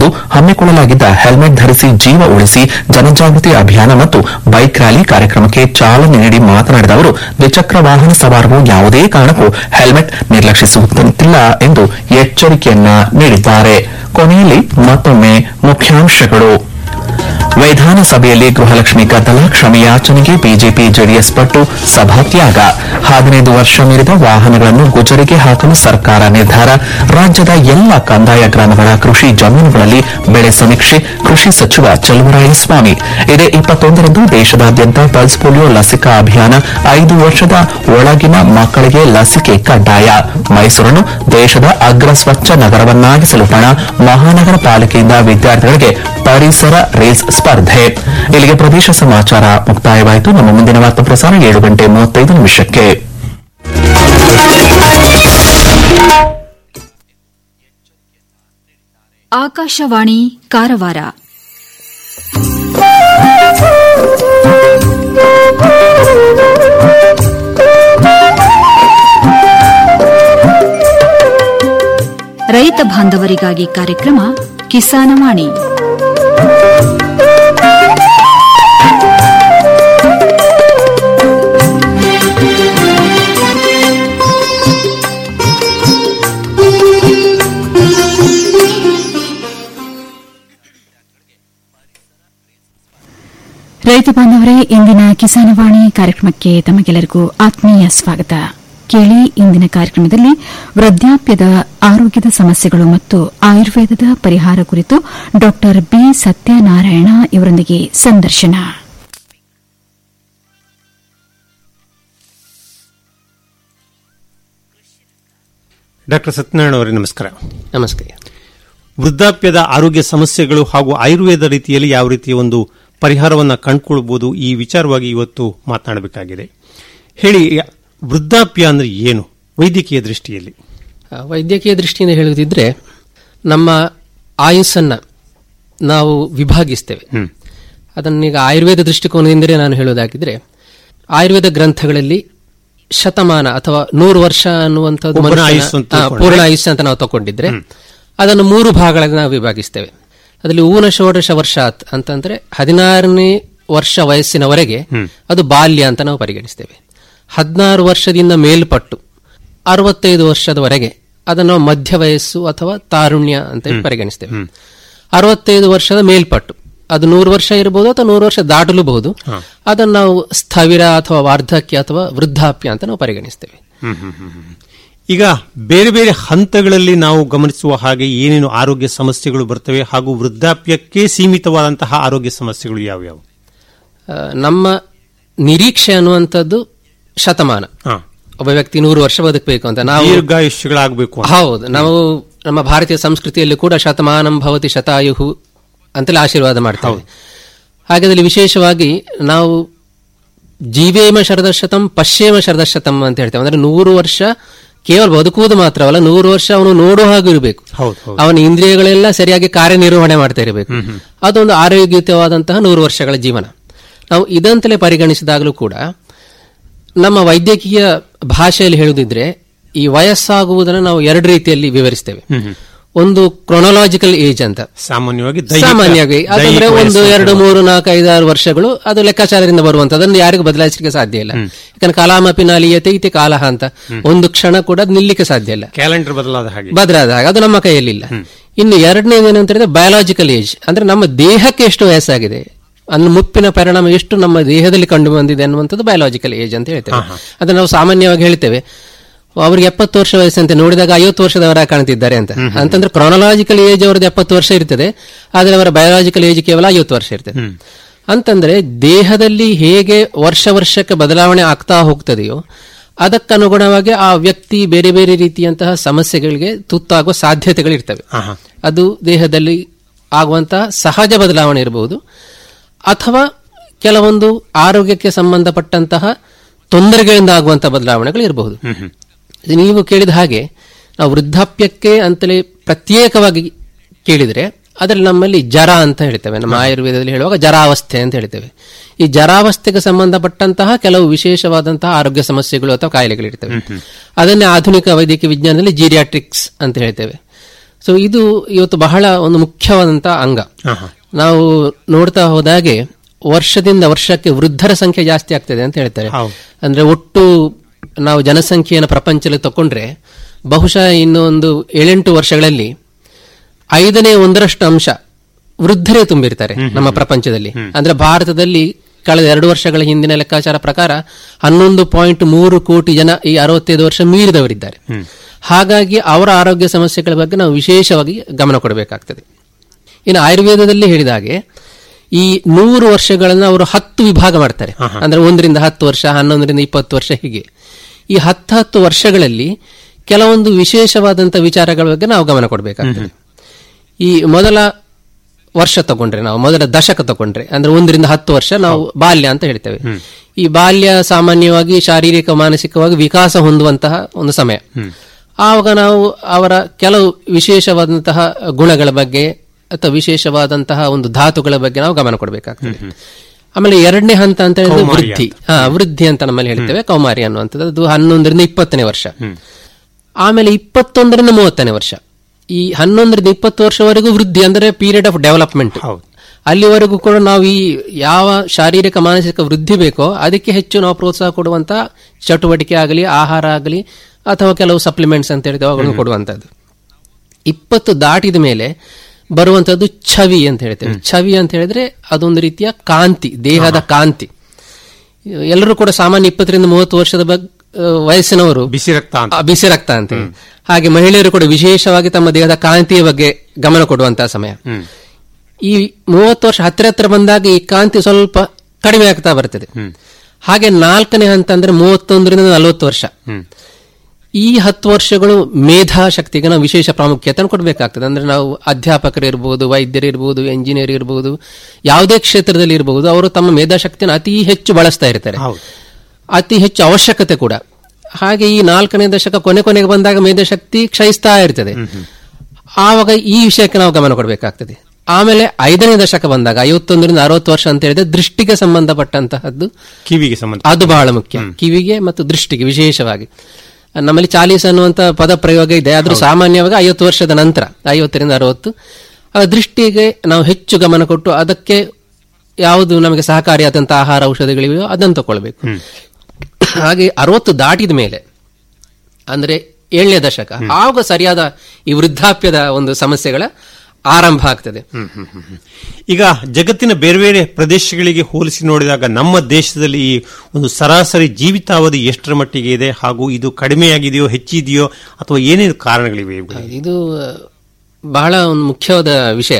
ಇಂದು ಹಮ್ಮಿಕೊಳ್ಳಲಾಗಿದ್ದ ಹೆಲ್ಮೆಟ್ ಧರಿಸಿ ಜೀವ ಉಳಿಸಿ ಜನಜಾಗೃತಿ ಅಭಿಯಾನ ಮತ್ತು ಬೈಕ್ ರ್ಯಾಲಿ ಕಾರ್ಯಕ್ರಮಕ್ಕೆ ಚಾಲನೆ ನೀಡಿ ಮಾತನಾಡಿದ ಅವರು ದ್ವಿಚಕ್ರ ವಾಹನ ಸವಾರರು ಯಾವುದೇ ಕಾರಣಕ್ಕೂ ಹೆಲ್ಮೆಟ್ ನಿರ್ಲಕ್ಷಿಸುವಂತಿಲ್ಲ ಎಂದು ಎಚ್ಚರಿಕೆಯನ್ನ ನೀಡಿದ್ದಾರೆ ಕೊನೆಯಲ್ಲಿ ಮತ್ತೊಮ್ಮೆ ಮುಖ್ಯಾಂಶಗಳು ವಿಧಾನಸಭೆಯಲ್ಲಿ ಗೃಹಲಕ್ಷ್ಮಿ ಗದ್ದಲ ಕ್ಷಮೆಯಾಚನೆಗೆ ಬಿಜೆಪಿ ಜೆಡಿಎಸ್ ಪಟ್ಟು ಸಭಾತ್ಯಾಗ ಹದಿನೈದು ವರ್ಷ ಮೀರಿದ ವಾಹನಗಳನ್ನು ಗುಜರಿಗೆ ಹಾಕಲು ಸರ್ಕಾರ ನಿರ್ಧಾರ ರಾಜ್ಯದ ಎಲ್ಲ ಕಂದಾಯ ಗ್ರಾಮಗಳ ಕೃಷಿ ಜಮೀನುಗಳಲ್ಲಿ ಬೆಳೆ ಸಮೀಕ್ಷೆ ಕೃಷಿ ಸಚಿವ ಚಲುವರಾಯಸ್ವಾಮಿ ಇದೇ ಇಪ್ಪತ್ತೊಂದರಂದು ದೇಶದಾದ್ಯಂತ ಪಲ್ಸ್ ಪೋಲಿಯೋ ಲಸಿಕಾ ಅಭಿಯಾನ ಐದು ವರ್ಷದ ಒಳಗಿನ ಮಕ್ಕಳಿಗೆ ಲಸಿಕೆ ಕಡ್ಡಾಯ ಮೈಸೂರನ್ನು ದೇಶದ ಅಗ್ರ ಸ್ವಚ್ಛ ನಗರವನ್ನಾಗಿಸಲು ಪಣ ಮಹಾನಗರ ಪಾಲಿಕೆಯಿಂದ ವಿದ್ಯಾರ್ಥಿಗಳಿಗೆ ಪರಿಸರ ರೇಸ್ ಸ್ಪರ್ಧೆ ಇಲ್ಲಿಗೆ ಪ್ರದೇಶ ಸಮಾಚಾರ ಮುಕ್ತಾಯವಾಯಿತು ನಮ್ಮ ಮುಂದಿನ ವಾರ್ತಾ ಪ್ರಸಾರ ಏಳು ಗಂಟೆ ಮೂವತ್ತೈದು ನಿಮಿಷಕ್ಕೆ ಆಕಾಶವಾಣಿ ಕಾರವಾರ ರೈತ ಬಾಂಧವರಿಗಾಗಿ ಕಾರ್ಯಕ್ರಮ ಕಿಸಾನವಾಣಿ ರೈತ ಬಾಂಧವರೇ ಇಂದಿನ ಕಿಸಾನವಾಣಿ ಕಾರ್ಯಕ್ರಮಕ್ಕೆ ತಮಗೆಲ್ಲರಿಗೂ ಆತ್ಮೀಯ ಸ್ವಾಗತ ಕೇಳಿ ಇಂದಿನ ಕಾರ್ಯಕ್ರಮದಲ್ಲಿ ವೃದ್ಧಾಪ್ಯದ ಆರೋಗ್ಯದ ಸಮಸ್ಯೆಗಳು ಮತ್ತು ಆಯುರ್ವೇದದ ಪರಿಹಾರ ಕುರಿತು ಡಾ ಬಿ ಸತ್ಯನಾರಾಯಣ ಇವರೊಂದಿಗೆ ಸಂದರ್ಶನ ಡಾಕ್ಟರ್ ಸತ್ಯನಾರಾಯಣ ಅವರೇ ನಮಸ್ಕಾರ ನಮಸ್ಕಾರ ವೃದ್ಧಾಪ್ಯದ ಆರೋಗ್ಯ ಸಮಸ್ಯೆಗಳು ಹಾಗೂ ಆಯುರ್ವೇದ ರೀತಿಯಲ್ಲಿ ಯಾವ ರೀತಿಯ ಒಂದು ಪರಿಹಾರವನ್ನು ಕಂಡುಕೊಳ್ಬಹುದು ಈ ವಿಚಾರವಾಗಿ ಇವತ್ತು ಮಾತನಾಡಬೇಕಾಗಿದೆ ಹೇಳಿ ವೃದ್ಧಾಪ್ಯ ಅಂದ್ರೆ ಏನು ವೈದ್ಯಕೀಯ ದೃಷ್ಟಿಯಲ್ಲಿ ಆ, ವೈದ್ಯಕೀಯ ದೃಷ್ಟಿಯಿಂದ ಹೇಳುವುದಿದ್ರೆ ನಮ್ಮ ಆಯುಸ್ಸನ್ನ ನಾವು ವಿಭಾಗಿಸ್ತೇವೆ ಅದನ್ನೀಗ ಆಯುರ್ವೇದ ದೃಷ್ಟಿಕೋನದಿಂದಲೇ ನಾನು ಹೇಳೋದಾಗಿದ್ರೆ ಆಯುರ್ವೇದ ಗ್ರಂಥಗಳಲ್ಲಿ ಶತಮಾನ ಅಥವಾ ನೂರು ವರ್ಷ ಅನ್ನುವಂಥದ್ದು ಒಬ್ಬನ ಮನುಷ್ಯನ- ಆಯುಸ್ಸು ಅಂತ ಆ, ತಿಳ್ಕೊಂಡ್ರೆ? ಪೂರ್ಣ ಆಯುಷ್ಯ ಅಂತ ನಾವು ತಗೊಂಡಿದ್ರೆ ಅದನ್ನು ಮೂರು ಭಾಗಗಳಾಗಿ ನಾವು ವಿಭಾಗಿಸ್ತೇವೆ ಅದರಲ್ಲಿ ಊನ ಷೋಡಶ ವರ್ಷಾತ್ ಅಂತಂದ್ರೆ ಹದಿನಾರನೇ ವರ್ಷ ವಯಸ್ಸಿನವರೆಗೆ ಅದು ಬಾಲ್ಯ ಅಂತ ನಾವು ಪರಿಗಣಿಸ್ತೇವೆ ಹದಿನಾರು ವರ್ಷದಿಂದ ಮೇಲ್ಪಟ್ಟು ಅರವತ್ತೈದು ವರ್ಷದವರೆಗೆ ಅದನ್ನು ನಾವು ಮಧ್ಯ ವಯಸ್ಸು ಅಥವಾ ತಾರುಣ್ಯ ಅಂತ ಹೇಳಿ ಪರಿಗಣಿಸ್ತೇವೆ ಅರವತ್ತೈದು ವರ್ಷದ ಮೇಲ್ಪಟ್ಟು ಅದು ನೂರು ವರ್ಷ ಇರಬಹುದು ಅಥವಾ ನೂರು ವರ್ಷ ದಾಟಲೂಬಹುದು ಅದನ್ನು ನಾವು ಸ್ಥವಿರ ಅಥವಾ ವಾರ್ಧಕ್ಯ ಅಥವಾ ವೃದ್ಧಾಪ್ಯ ಅಂತ ನಾವು ಪರಿಗಣಿಸ್ತೇವೆ ಈಗ ಬೇರೆ ಬೇರೆ ಹಂತಗಳಲ್ಲಿ ನಾವು ಗಮನಿಸುವ ಹಾಗೆ ಏನೇನು ಆರೋಗ್ಯ ಸಮಸ್ಯೆಗಳು ಬರ್ತವೆ ಹಾಗೂ ವೃದ್ಧಾಪ್ಯಕ್ಕೆ ಸೀಮಿತವಾದಂತಹ ಆರೋಗ್ಯ ಸಮಸ್ಯೆಗಳು ಯಾವ್ಯಾವು ಆ, ನಮ್ಮ ನಿರೀಕ್ಷೆ ಅನ್ನುವಂಥದ್ದು ಶತಮಾನ ಹಾ. ಒಬ್ಬ ವ್ಯಕ್ತಿ ನೂರು ವರ್ಷ ಬದುಕಬೇಕು ಅಂತ ನಾವು ದೀರ್ಘಾಯುಷ್ಯಗಳಾಗಬೇಕು ಅಂತ. ಹೌದು ನಾವು ನಮ್ಮ ಭಾರತೀಯ ಸಂಸ್ಕೃತಿಯಲ್ಲಿ ಕೂಡ ಶತಮಾನಂ ಭವತಿ ಶತಾಯುಹು ಅಂತಲೇ ಆಶೀರ್ವಾದ ಮಾಡ್ತೇವೆ ಹಾಗಾದಲ್ಲಿ ವಿಶೇಷವಾಗಿ ನಾವು ಜೀವೇಮ ಶರದಶತಂ ಪಶ್ಯೇಮ ಶರದಶತಂ ಅಂತ ಹೇಳ್ತೇವೆ ಅಂದ್ರೆ ನೂರು ವರ್ಷ ಕೇವಲ ಬದುಕುವುದು ಮಾತ್ರವಲ್ಲ ನೂರು ವರ್ಷ ಅವನು ನೋಡೋ ಹಾಗೆ ಇರಬೇಕು ಹೌದು, ಹೌದು. ಅವನ ಇಂದ್ರಿಯಗಳೆಲ್ಲ ಸರಿಯಾಗಿ ಕಾರ್ಯನಿರ್ವಹಣೆ ಮಾಡ್ತಾ ಇರಬೇಕು ಅದೊಂದು ಆರೋಗ್ಯಯುತವಾದಂತಹ ನೂರು ವರ್ಷಗಳ ಜೀವನ ನಾವು ಇದಂತಲೇ ಪರಿಗಣಿಸಿದಾಗಲೂ ಕೂಡ ನಮ್ಮ ವೈದ್ಯಕೀಯ ಭಾಷೆಯಲ್ಲಿ ಹೇಳುದಿದ್ರೆ ಈ ವಯಸ್ಸಾಗುವುದನ್ನು ನಾವು ಎರಡು ರೀತಿಯಲ್ಲಿ ವಿವರಿಸ್ತೇವೆ ಒಂದು ಕ್ರೊನೊಲಾಜಿಕಲ್ ಏಜ್ ಅಂತ ಸಾಮಾನ್ಯವಾಗಿ ದೈಹಿಕ- ಸಾಮಾನ್ಯವಾಗಿ ಅದಂದ್ರೆ ದೈಹಿಕ ಒಂದು ವಯಸ್ಸು ಎರಡು ಮೂರು ನಾಲ್ಕು ಐದಾರು ವರ್ಷಗಳು ಅದು ಲೆಕ್ಕಾಚಾರದಿಂದ ಬರುವಂತದ್ದು ಅದನ್ನು ಯಾರಿಗೂ ಬದಲಾಯಿಸಲಿಕ್ಕೆ ಸಾಧ್ಯ ಇಲ್ಲ ಯಾಕಂದ್ರೆ ಕಾಲಾಮಪಿ ನಾಲಿಯತೆ ಇತಿ ಕಾಲಹ ಅಂತ ಒಂದು ಕ್ಷಣ ಕೂಡ ಅದ್ ನಿಲ್ಲಿಕ್ಕೆ ಸಾಧ್ಯ ಇಲ್ಲ ಕ್ಯಾಲೆಂಡರ್ ಬದಲಾದ ಹಾಗೆ ಬದಲಾದಾಗ ಅದು ನಮ್ಮ ಕೈಯಲ್ಲಿಲ್ಲ ಇನ್ನು ಎರಡನೇದು ಏನಂತ ಹೇಳಿದ್ರೆ ಬಯಾಲಜಿಕಲ್ ಏಜ್ ಅಂದ್ರೆ ನಮ್ಮ ದೇಹಕ್ಕೆ ಎಷ್ಟು ವಯಸ್ಸಾಗಿದೆ ಅನ್ನು ಮುಪ್ಪಿನ ಪರಿಣಾಮ ಎಷ್ಟು ನಮ್ಮ ದೇಹದಲ್ಲಿ ಕಂಡು ಬಂದಿದೆ ಅನ್ನುವಂಥದ್ದು ಬಯಾಲಜಿಕಲ್ ಏಜ್ ಅಂತ ಹೇಳ್ತೇವೆ ಅದನ್ನು ನಾವು ಸಾಮಾನ್ಯವಾಗಿ ಹೇಳ್ತೇವೆ ಅವ್ರಿಗೆ ಎಪ್ಪತ್ತು ವರ್ಷ ವಯಸ್ಸಂತೆ ನೋಡಿದಾಗ ಐವತ್ತು ವರ್ಷದವರ ಕಾಣ್ತಿದ್ದಾರೆ ಅಂತ ಅಂತಂದ್ರೆ ಕ್ರೊನಲಾಜಿಕಲ್ ಏಜ್ ಅವ್ರದ್ದು ಎಪ್ಪತ್ತು ವರ್ಷ ಇರ್ತದೆ ಆದ್ರೆ ಅವರ ಬಯಾಲಜಿಕಲ್ ಏಜ್ ಕೇವಲ ಐವತ್ತು ವರ್ಷ ಇರ್ತದೆ ಅಂತಂದ್ರೆ ದೇಹದಲ್ಲಿ ಹೇಗೆ ವರ್ಷ ವರ್ಷಕ್ಕೆ ಬದಲಾವಣೆ ಆಗ್ತಾ ಹೋಗ್ತದೆಯೋ ಅದಕ್ಕನುಗುಣವಾಗಿ ಆ ವ್ಯಕ್ತಿ ಬೇರೆ ಬೇರೆ ರೀತಿಯಂತಹ ಸಮಸ್ಯೆಗಳಿಗೆ ತುತ್ತಾಗುವ ಸಾಧ್ಯತೆಗಳಿರ್ತವೆ ಅದು ದೇಹದಲ್ಲಿ ಆಗುವಂತಹ ಸಹಜ ಬದಲಾವಣೆ ಇರಬಹುದು ಅಥವಾ ಕೆಲವೊಂದು ಆರೋಗ್ಯಕ್ಕೆ ಸಂಬಂಧಪಟ್ಟಂತಹ ತೊಂದರೆಗಳಿಂದ ಆಗುವಂತಹ ಬದಲಾವಣೆಗಳು ಇರಬಹುದು ನೀವು ಕೇಳಿದ ಹಾಗೆ ನಾವು ವೃದ್ಧಾಪ್ಯಕ್ಕೆ ಅಂತಲೇ ಪ್ರತ್ಯೇಕವಾಗಿ ಕೇಳಿದರೆ ಅದರಲ್ಲಿ ನಮ್ಮಲ್ಲಿ ಜರ ಅಂತ ಹೇಳ್ತೇವೆ ನಮ್ಮ ಆಯುರ್ವೇದದಲ್ಲಿ ಹೇಳುವಾಗ ಜರಾವಸ್ಥೆ ಅಂತ ಹೇಳ್ತೇವೆ ಈ ಜರಾವಸ್ಥೆಗೆ ಸಂಬಂಧಪಟ್ಟಂತಹ ಕೆಲವು ವಿಶೇಷವಾದಂತಹ ಆರೋಗ್ಯ ಸಮಸ್ಯೆಗಳು ಅಥವಾ ಕಾಯಿಲೆಗಳಿರ್ತವೆ ಅದನ್ನೇ ಆಧುನಿಕ ವೈದ್ಯಕೀಯ ವಿಜ್ಞಾನದಲ್ಲಿ ಜೀರಿಯಾಟ್ರಿಕ್ಸ್ ಅಂತ ಹೇಳ್ತೇವೆ ಸೊ ಇದು ಇವತ್ತು ಬಹಳ ಒಂದು ಮುಖ್ಯವಾದಂತಹ ಅಂಗ ಆಹಾ. ನಾವು ನೋಡ್ತಾ ಹೋದಾಗೆ ವರ್ಷದಿಂದ ವರ್ಷಕ್ಕೆ ವೃದ್ಧರ ಸಂಖ್ಯೆ ಜಾಸ್ತಿ ಆಗ್ತದೆ ಅಂತ ಹೇಳ್ತಾರೆ ಹೌದು. ಅಂದ್ರೆ ಒಟ್ಟು ನಾವು ಜನಸಂಖ್ಯೆಯನ್ನು ಪ್ರಪಂಚದಲ್ಲಿ ತಕೊಂಡ್ರೆ ಬಹುಶಃ ಇನ್ನು ಒಂದು ಏಳೆಂಟು ವರ್ಷಗಳಲ್ಲಿ ಐದನೇ ಒಂದರಷ್ಟು ಅಂಶ ವೃದ್ಧರೇ ತುಂಬಿರ್ತಾರೆ ನಮ್ಮ ಪ್ರಪಂಚದಲ್ಲಿ ಅಂದ್ರೆ ಭಾರತದಲ್ಲಿ ಕಳೆದ ಎರಡು ವರ್ಷಗಳ ಹಿಂದಿನ ಲೆಕ್ಕಾಚಾರ ಪ್ರಕಾರ ಹನ್ನೊಂದು ಪಾಯಿಂಟ್ ಮೂರು ಕೋಟಿ ಜನ ಈ ಅರವತ್ತೈದು ವರ್ಷ ಮೀರಿದವರಿದ್ದಾರೆ ಹಾಗಾಗಿ ಅವರ ಆರೋಗ್ಯ ಸಮಸ್ಯೆಗಳ ಬಗ್ಗೆ ನಾವು ವಿಶೇಷವಾಗಿ ಗಮನ ಕೊಡಬೇಕಾಗ್ತದೆ ಇನ್ನು ಆಯುರ್ವೇದದಲ್ಲಿ ಹೇಳಿದ ಹಾಗೆ ಈ ನೂರು ವರ್ಷಗಳನ್ನ ಅವರು ಹತ್ತು ವಿಭಾಗ ಮಾಡ್ತಾರೆ ಅಂದ್ರೆ ಒಂದರಿಂದ ಹತ್ತು ವರ್ಷ ಹನ್ನೊಂದರಿಂದ ಇಪ್ಪತ್ತು ವರ್ಷ ಹೀಗೆ ಈ ಹತ್ತು ಹತ್ತು ವರ್ಷಗಳಲ್ಲಿ ಕೆಲವೊಂದು ವಿಶೇಷವಾದಂತಹ ವಿಚಾರಗಳ ಬಗ್ಗೆ ನಾವು ಗಮನ ಕೊಡಬೇಕಾಗ್ತದೆ ಈ ಮೊದಲ ವರ್ಷ ತಗೊಂಡ್ರೆ ನಾವು ಮೊದಲ ದಶಕ ತಗೊಂಡ್ರೆ ಅಂದ್ರೆ ಒಂದರಿಂದ ಹತ್ತು ವರ್ಷ ನಾವು ಬಾಲ್ಯ ಅಂತ ಹೇಳ್ತೇವೆ ಈ ಬಾಲ್ಯ ಸಾಮಾನ್ಯವಾಗಿ ಶಾರೀರಿಕ ಮಾನಸಿಕವಾಗಿ ವಿಕಾಸ ಹೊಂದುವಂತಹ ಒಂದು ಸಮಯ ಆವಾಗ ನಾವು ಅವರ ಕೆಲವು ವಿಶೇಷವಾದಂತಹ ಗುಣಗಳ ಬಗ್ಗೆ ಅಥವಾ ವಿಶೇಷವಾದಂತಹ ಒಂದು ಧಾತುಗಳ ಬಗ್ಗೆ ನಾವು ಗಮನ ಕೊಡಬೇಕಾಗ್ತದೆ ಆಮೇಲೆ ಎರಡನೇ ಹಂತ ಅಂತ ಹೇಳಿದ್ರೆ ಕೌಮಾರಿ ವೃದ್ಧಿ ಹಾ ವೃದ್ಧಿ ಅಂತ ನಮ್ಮಲ್ಲಿ ಹೇಳ್ತೇವೆ ಕೌಮಾರಿ ಅನ್ನುವಂಥದ್ದು ಅದು ಹನ್ನೊಂದರಿಂದ ಇಪ್ಪತ್ತನೇ ವರ್ಷ ಆಮೇಲೆ ಇಪ್ಪತ್ತೊಂದರಿಂದ ಮೂವತ್ತನೇ ವರ್ಷ ಈ ಹನ್ನೊಂದರಿಂದ ಇಪ್ಪತ್ತು ವರ್ಷವರೆಗೂ ವೃದ್ಧಿ ಅಂದರೆ ಪೀರಿಯಡ್ ಆಫ್ ಡೆವಲಪ್ಮೆಂಟ್ ಹೌದು. ಅಲ್ಲಿವರೆಗೂ ಕೂಡ ನಾವು ಈ ಯಾವ ಶಾರೀರಿಕ ಮಾನಸಿಕ ವೃದ್ಧಿ ಬೇಕೋ ಅದಕ್ಕೆ ಹೆಚ್ಚು ನಾವು ಪ್ರೋತ್ಸಾಹ ಕೊಡುವಂತ ಚಟುವಟಿಕೆ ಆಗಲಿ ಆಹಾರ ಆಗಲಿ ಅಥವಾ ಕೆಲವು ಸಪ್ಲಿಮೆಂಟ್ಸ್ ಅಂತ ಹೇಳಿದ್ರೆ ಅವುಗಳನ್ನು ಕೊಡುವಂತದ್ದು ಇಪ್ಪತ್ತು ದಾಟಿದ ಮೇಲೆ ಬರುವಂತದ್ದು ಛವಿ ಅಂತ ಹೇಳ್ತೇವೆ ಛವಿ ಅಂತ ಹೇಳಿದ್ರೆ ಅದೊಂದು ರೀತಿಯ ಕಾಂತಿ ದೇಹದ ಕಾಂತಿ ಎಲ್ಲರೂ ಕೂಡ ಸಾಮಾನ್ಯ ಇಪ್ಪತ್ತರಿಂದ ಮೂವತ್ತು ವರ್ಷದ ಬಗ್- ಆ, ವಯಸ್ಸಿನವರು ಬಿಸಿ ರಕ್ತ ಅಂತ ಆ, ಬಿಸಿ ರಕ್ತ ಅಂತ ಹಾಗೆ ಮಹಿಳೆಯರು ಕೂಡ ವಿಶೇಷವಾಗಿ ತಮ್ಮ ದೇಹದ ಕಾಂತಿಯ ಬಗ್ಗೆ ಗಮನ ಕೊಡುವಂತಹ ಸಮಯ ಈ ಮೂವತ್ತು ವರ್ಷ ಹತ್ತಿರ ಹತ್ತಿರ ಬಂದಾಗ ಈ ಕಾಂತಿ ಸ್ವಲ್ಪ ಕಡಿಮೆ ಆಗ್ತಾ ಬರ್ತದೆ ಹಾಗೆ ನಾಲ್ಕನೇ ಹಂತ ಅಂದ್ರೆ ಮೂವತ್ತೊಂದರಿಂದ ನಲವತ್ತು ವರ್ಷ ಈ ಹತ್ತು ವರ್ಷಗಳು ಮೇಧಾ ಶಕ್ತಿಗೆ ನಾವು ವಿಶೇಷ ಪ್ರಾಮುಖ್ಯತೆಯನ್ನು ಕೊಡಬೇಕಾಗ್ತದೆ ಅಂದ್ರೆ ನಾವು ಅಧ್ಯಾಪಕರು ಇರ್ಬೋದು ವೈದ್ಯರು ಇರ್ಬೋದು ಎಂಜಿನಿಯರ್ ಇರ್ಬೋದು ಯಾವುದೇ ಕ್ಷೇತ್ರದಲ್ಲಿ ಇರಬಹುದು ಅವರು ತಮ್ಮ ಮೇಧಾಶಕ್ತಿಯನ್ನು ಅತಿ ಹೆಚ್ಚು ಬಳಸ್ತಾ ಇರ್ತಾರೆ ಹೌದು. ಅತಿ ಹೆಚ್ಚು ಅವಶ್ಯಕತೆ ಕೂಡ ಹಾಗೆ ಈ ನಾಲ್ಕನೇ ದಶಕ ಕೊನೆ ಕೊನೆಗೆ ಬಂದಾಗ ಮೇಧಾಶಕ್ತಿ ಕ್ಷಯಿಸ್ತಾ ಇರ್ತದೆ ಆವಾಗ ಈ ವಿಷಯಕ್ಕೆ ನಾವು ಗಮನ ಕೊಡಬೇಕಾಗ್ತದೆ ಆಮೇಲೆ ಐದನೇ ದಶಕ ಬಂದಾಗ ಐವತ್ತೊಂದರಿಂದ ಅರವತ್ತು ವರ್ಷ ಅಂತ ಹೇಳಿದ್ರೆ ದೃಷ್ಟಿಗೆ ಸಂಬಂಧಪಟ್ಟಂತಹದ್ದು ಕಿವಿಗೆ ಸಂಬಂಧ ಅದು ಬಹಳ ಮುಖ್ಯ ಕಿವಿಗೆ ಮತ್ತು ದೃಷ್ಟಿಗೆ ವಿಶೇಷವಾಗಿ ನಮ್ಮಲ್ಲಿ ಚಾಲೀಸ್ ಅನ್ನುವಂತ ಪದ ಪ್ರಯೋಗ ಇದೆ ಆದ್ರೂ ಸಾಮಾನ್ಯವಾಗಿ ಐವತ್ತು ವರ್ಷದ ನಂತರ ಐವತ್ತರಿಂದ ಅರವತ್ತು ಆ ದೃಷ್ಟಿಗೆ ನಾವು ಹೆಚ್ಚು ಗಮನ ಕೊಟ್ಟು ಅದಕ್ಕೆ ಯಾವುದು ನಮಗೆ ಸಹಕಾರಿಯಾದಂತಹ ಆಹಾರ ಔಷಧಿಗಳಿವೆಯೋ ಅದನ್ನು ತಗೊಳ್ಬೇಕು ಹಾಗೆ ಅರವತ್ತು ದಾಟಿದ ಮೇಲೆ ಅಂದ್ರೆ ಏಳನೇ ದಶಕ ಆವಾಗ ಸರಿಯಾದ ಈ ವೃದ್ಧಾಪ್ಯದ ಒಂದು ಸಮಸ್ಯೆಗಳ ಆರಂಭ ಆಗ್ತದೆ ಈಗ ಜಗತ್ತಿನ ಬೇರೆ ಬೇರೆ ಪ್ರದೇಶಗಳಿಗೆ ಹೋಲಿಸಿ ನೋಡಿದಾಗ ನಮ್ಮ ದೇಶದಲ್ಲಿ ಈ ಒಂದು ಸರಾಸರಿ ಜೀವಿತಾವಧಿ ಎಷ್ಟರ ಮಟ್ಟಿಗೆ ಇದೆ ಹಾಗೂ ಇದು ಕಡಿಮೆಯಾಗಿದೆಯೋ ಹೆಚ್ಚಿದೆಯೋ ಅಥವಾ ಏನೇನು ಕಾರಣಗಳಿವೆ ಇವುಗಳಿಗೆ? ಇದು ಬಹಳ ಒಂದು ಮುಖ್ಯವಾದ ವಿಷಯ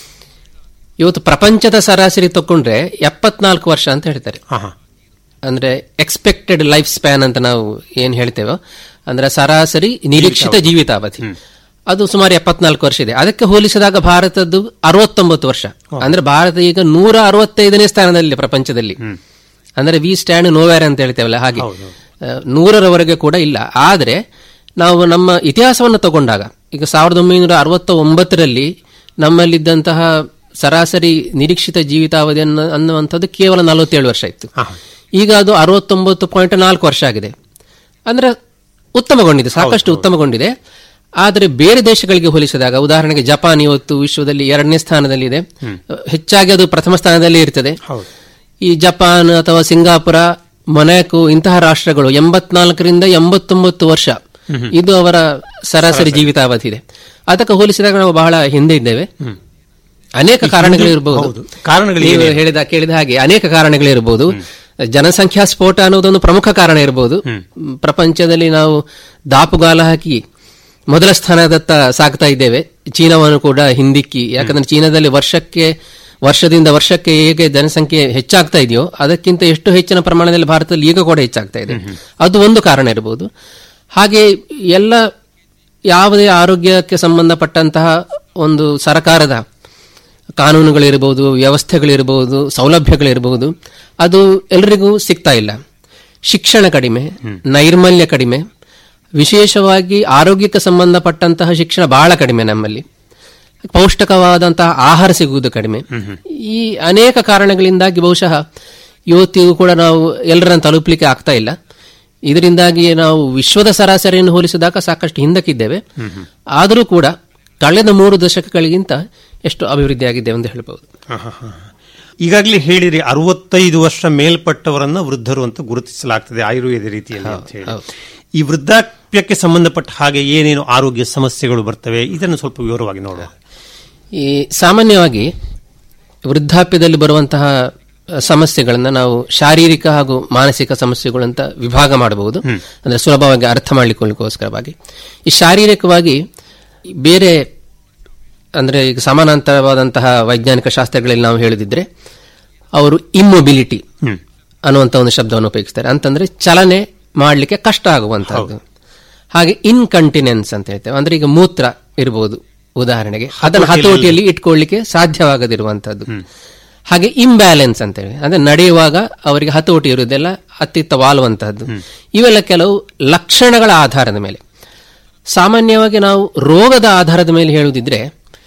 ಇವತ್ತು ಪ್ರಪಂಚದ ಸರಾಸರಿ ತಕೊಂಡ್ರೆ ಎಪ್ಪತ್ನಾಲ್ಕು ವರ್ಷ ಅಂತ ಹೇಳ್ತಾರೆ ಆಹಾ. ಅಂದ್ರೆ ಎಕ್ಸ್ಪೆಕ್ಟೆಡ್ ಲೈಫ್ ಸ್ಪ್ಯಾನ್ ಅಂತ ನಾವು ಏನ್ ಹೇಳ್ತೇವೋ ಅಂದ್ರೆ ಸರಾಸರಿ ನಿರೀಕ್ಷಿತ ಜೀವಿತಾವಧಿ ಅದು ಸುಮಾರು ಎಪ್ಪತ್ನಾಲ್ಕು ವರ್ಷ ಇದೆ ಅದಕ್ಕೆ ಹೋಲಿಸಿದಾಗ ಭಾರತದ್ದು ಅರವತ್ತೊಂಬತ್ತು ವರ್ಷ ಅಂದ್ರೆ ಭಾರತ ಈಗ ನೂರ ಅರವತ್ತೈದನೇ ಸ್ಥಾನದಲ್ಲಿ ಪ್ರಪಂಚದಲ್ಲಿ ಅಂದ್ರೆ ವಿ ಸ್ಟ್ಯಾಂಡ್ ನೋವೇರ್ ಅಂತ ಹೇಳ್ತೇವಲ್ಲ ಹಾಗೆ ಆ, ನೂರರವರೆಗೆ ಕೂಡ ಇಲ್ಲ ಆದ್ರೆ ನಾವು ನಮ್ಮ ಇತಿಹಾಸವನ್ನು ತಗೊಂಡಾಗ ಈಗ ಸಾವಿರದ ಒಂಬೈನೂರ ಅರವತ್ತ ಒಂಬತ್ತರಲ್ಲಿ ನಮ್ಮಲ್ಲಿದ್ದಂತಹ ಸರಾಸರಿ ನಿರೀಕ್ಷಿತ ಜೀವಿತಾವಧಿ ಅನ್ನೋ ಅನ್ನುವಂಥದ್ದು ಕೇವಲ ನಲವತ್ತೇಳು ವರ್ಷ ಇತ್ತು ಈಗ ಅದು ಅರವತ್ತೊಂಬತ್ತು ಪಾಯಿಂಟ್ ನಾಲ್ಕು ವರ್ಷ ಆಗಿದೆ ಅಂದ್ರೆ ಉತ್ತಮಗೊಂಡಿದೆ ಸಾಕಷ್ಟು ಉತ್ತಮಗೊಂಡಿದೆ ಆದರೆ ಬೇರೆ ದೇಶಗಳಿಗೆ ಹೋಲಿಸಿದಾಗ ಉದಾಹರಣೆಗೆ ಜಪಾನ್ ಇವತ್ತು ವಿಶ್ವದಲ್ಲಿ ಎರಡನೇ ಸ್ಥಾನದಲ್ಲಿದೆ ಹೆಚ್ಚಾಗಿ ಅದು ಪ್ರಥಮ ಸ್ಥಾನದಲ್ಲಿ ಇರ್ತದೆ ಈ ಜಪಾನ್ ಅಥವಾ ಸಿಂಗಾಪುರ ಮೊನಾಕೋ ಇಂತಹ ರಾಷ್ಟ್ರಗಳು ಎಂಬತ್ನಾಲ್ಕರಿಂದ ಎಂಬತ್ತೊಂಬತ್ತು ವರ್ಷ ಇದು ಅವರ ಸರಾಸರಿ ಜೀವಿತಾವಧಿ ಇದೆ ಅದಕ್ಕೆ ಹೋಲಿಸಿದಾಗ ನಾವು ಬಹಳ ಹಿಂದೆ ಇದ್ದೇವೆ ಅನೇಕ ಕಾರಣಗಳಿರಬಹುದು ಹೌದು. ಕಾರಣಗಳು ನೀವು ಹೇಳಿದ ಕೇಳಿದ ಹಾಗೆ ಅನೇಕ ಕಾರಣಗಳಿರಬಹುದು ಜನಸಂಖ್ಯಾ ಸ್ಫೋಟ ಅನ್ನೋದೊಂದು ಪ್ರಮುಖ ಕಾರಣ ಇರಬಹುದು ಪ್ರಪಂಚದಲ್ಲಿ ನಾವು ದಾಪುಗಾಲ ಹಾಕಿ ಮೊದಲ ಸ್ಥಾನದತ್ತ ಸಾಗ್ತಾ ಇದ್ದೇವೆ ಚೀನಾವನ್ನು ಕೂಡ ಹಿಂದಿಕ್ಕಿ ಯಾಕಂದ್ರೆ ಚೀನಾದಲ್ಲಿ ವರ್ಷಕ್ಕೆ ವರ್ಷದಿಂದ ವರ್ಷಕ್ಕೆ ಹೇಗೆ ಜನಸಂಖ್ಯೆ ಹೆಚ್ಚಾಗ್ತಾ ಇದೆಯೋ ಅದಕ್ಕಿಂತ ಎಷ್ಟು ಹೆಚ್ಚಿನ ಪ್ರಮಾಣದಲ್ಲಿ ಭಾರತದಲ್ಲಿ ಈಗ ಕೂಡ ಹೆಚ್ಚಾಗ್ತಾ ಇದೆ ಅದು ಒಂದು ಕಾರಣ ಇರಬಹುದು ಹಾಗೆ ಎಲ್ಲ ಯಾವುದೇ ಆರೋಗ್ಯಕ್ಕೆ ಸಂಬಂಧಪಟ್ಟಂತಹ ಒಂದು ಸರಕಾರದ ಕಾನೂನುಗಳಿರಬಹುದು ವ್ಯವಸ್ಥೆಗಳಿರಬಹುದು ಸೌಲಭ್ಯಗಳಿರಬಹುದು ಅದು ಎಲ್ರಿಗೂ ಸಿಗ್ತಾ ಇಲ್ಲ ಶಿಕ್ಷಣ ಕಡಿಮೆ ನೈರ್ಮಲ್ಯ ಕಡಿಮೆ ವಿಶೇಷವಾಗಿ ಆರೋಗ್ಯಕ್ಕೆ ಸಂಬಂಧಪಟ್ಟಂತಹ ಶಿಕ್ಷಣ ಬಹಳ ಕಡಿಮೆ ನಮ್ಮಲ್ಲಿ ಪೌಷ್ಟಿಕವಾದಂತಹ ಆಹಾರ ಸಿಗುವುದು ಕಡಿಮೆ ಈ ಅನೇಕ ಕಾರಣಗಳಿಂದಾಗಿ ಬಹುಶಃ ಇವತ್ತಿಗೂ ಕೂಡ ನಾವು ಎಲ್ಲರನ್ನು ತಲುಪಲಿಕ್ಕೆ ಆಗ್ತಾ ಇಲ್ಲ ಇದರಿಂದಾಗಿ ನಾವು ವಿಶ್ವದ ಸರಾಸರಿಯನ್ನು ಹೋಲಿಸಿದಾಗ ಸಾಕಷ್ಟು ಹಿಂದಕ್ಕಿದ್ದೇವೆ ಆದರೂ ಕೂಡ ಕಳೆದ ಮೂರು ದಶಕಗಳಿಗಿಂತ ಎಷ್ಟು ಅಭಿವೃದ್ಧಿ ಆಗಿದೆ ಎಂದು ಹೇಳ್ಬಹುದು ಈಗಾಗಲೇ ಹೇಳಿರಿ ಅರವತ್ತೈದು ವರ್ಷ ಮೇಲ್ಪಟ್ಟವರನ್ನ ವೃದ್ಧರು ಅಂತ ಗುರುತಿಸಲಾಗ್ತದೆ ಆಯುರ್ವೇದ ರೀತಿಯಲ್ಲಿ ಅಂತ ಹೇಳಿ ಈ ವೃದ್ಧಾಪ್ಯಕ್ಕೆ ಸಂಬಂಧಪಟ್ಟ ಹಾಗೆ ಏನೇನು ಆರೋಗ್ಯ ಸಮಸ್ಯೆಗಳು ಬರ್ತವೆ ಇದನ್ನು ಸ್ವಲ್ಪ ವಿವರವಾಗಿ ನೋಡೋಣ ಈ ಸಾಮಾನ್ಯವಾಗಿ ವೃದ್ಧಾಪ್ಯದಲ್ಲಿ ಬರುವಂತಹ ಅ, ಸಮಸ್ಯೆಗಳನ್ನ ನಾವು ಶಾರೀರಿಕ ಹಾಗೂ ಮಾನಸಿಕ ಸಮಸ್ಯೆಗಳು ಅಂತ ವಿಭಾಗ ಮಾಡಬಹುದು ಅಂದ್ರೆ ಸುಲಭವಾಗಿ ಅರ್ಥ ಮಾಡಿಕೊಳ್ಳಿಕ್ಕೋಸ್ಕರವಾಗಿ ಈ ಶಾರೀರಿಕವಾಗಿ ಬೇರೆ ಅಂದ್ರೆ ಈಗ ಸಮಾನಾಂತರವಾದಂತಹ ವೈಜ್ಞಾನಿಕ ಶಾಸ್ತ್ರಗಳಲ್ಲಿ ನಾವು ಹೇಳಿದಿದ್ರೆ ಅವರು ಇಮ್ಮೊಬಿಲಿಟಿ ಅನ್ನುವಂಥ ಒಂದು ಶಬ್ದವನ್ನು ಉಪಯೋಗಿಸ್ತಾರೆ ಅಂತಂದ್ರೆ ಚಲನೆ ಮಾಡಲಿಕ್ಕೆ ಕಷ್ಟ ಆಗುವಂತಹದ್ದು ಹಾಗೆ ಇನ್ಕಂಟಿನೆನ್ಸ್ ಅಂತ ಹೇಳ್ತೇವೆ ಅಂದ್ರೆ ಈಗ ಮೂತ್ರ ಇರಬಹುದು ಉದಾಹರಣೆಗೆ ಅದನ್ನು ಹತೋಟಿಯಲ್ಲಿ ಇಟ್ಕೊಳ್ಳಿಕ್ಕೆ ಸಾಧ್ಯವಾಗದಿರುವಂತಹದ್ದು ಹಾಗೆ ಇಂಬ್ಯಾಲೆನ್ಸ್ ಅಂತೇಳಿ ಅಂದ್ರೆ ನಡೆಯುವಾಗ ಅವರಿಗೆ ಹತೋಟಿ ಇರುವುದೆಲ್ಲ ಅತ್ತಿತ್ತ ವಾಲುವಂತಹದ್ದು ಇವೆಲ್ಲ ಕೆಲವು ಲಕ್ಷಣಗಳ ಆಧಾರದ ಮೇಲೆ ಸಾಮಾನ್ಯವಾಗಿ ನಾವು ರೋಗದ ಆಧಾರದ ಮೇಲೆ ಹೇಳುವುದಿದ್ರೆ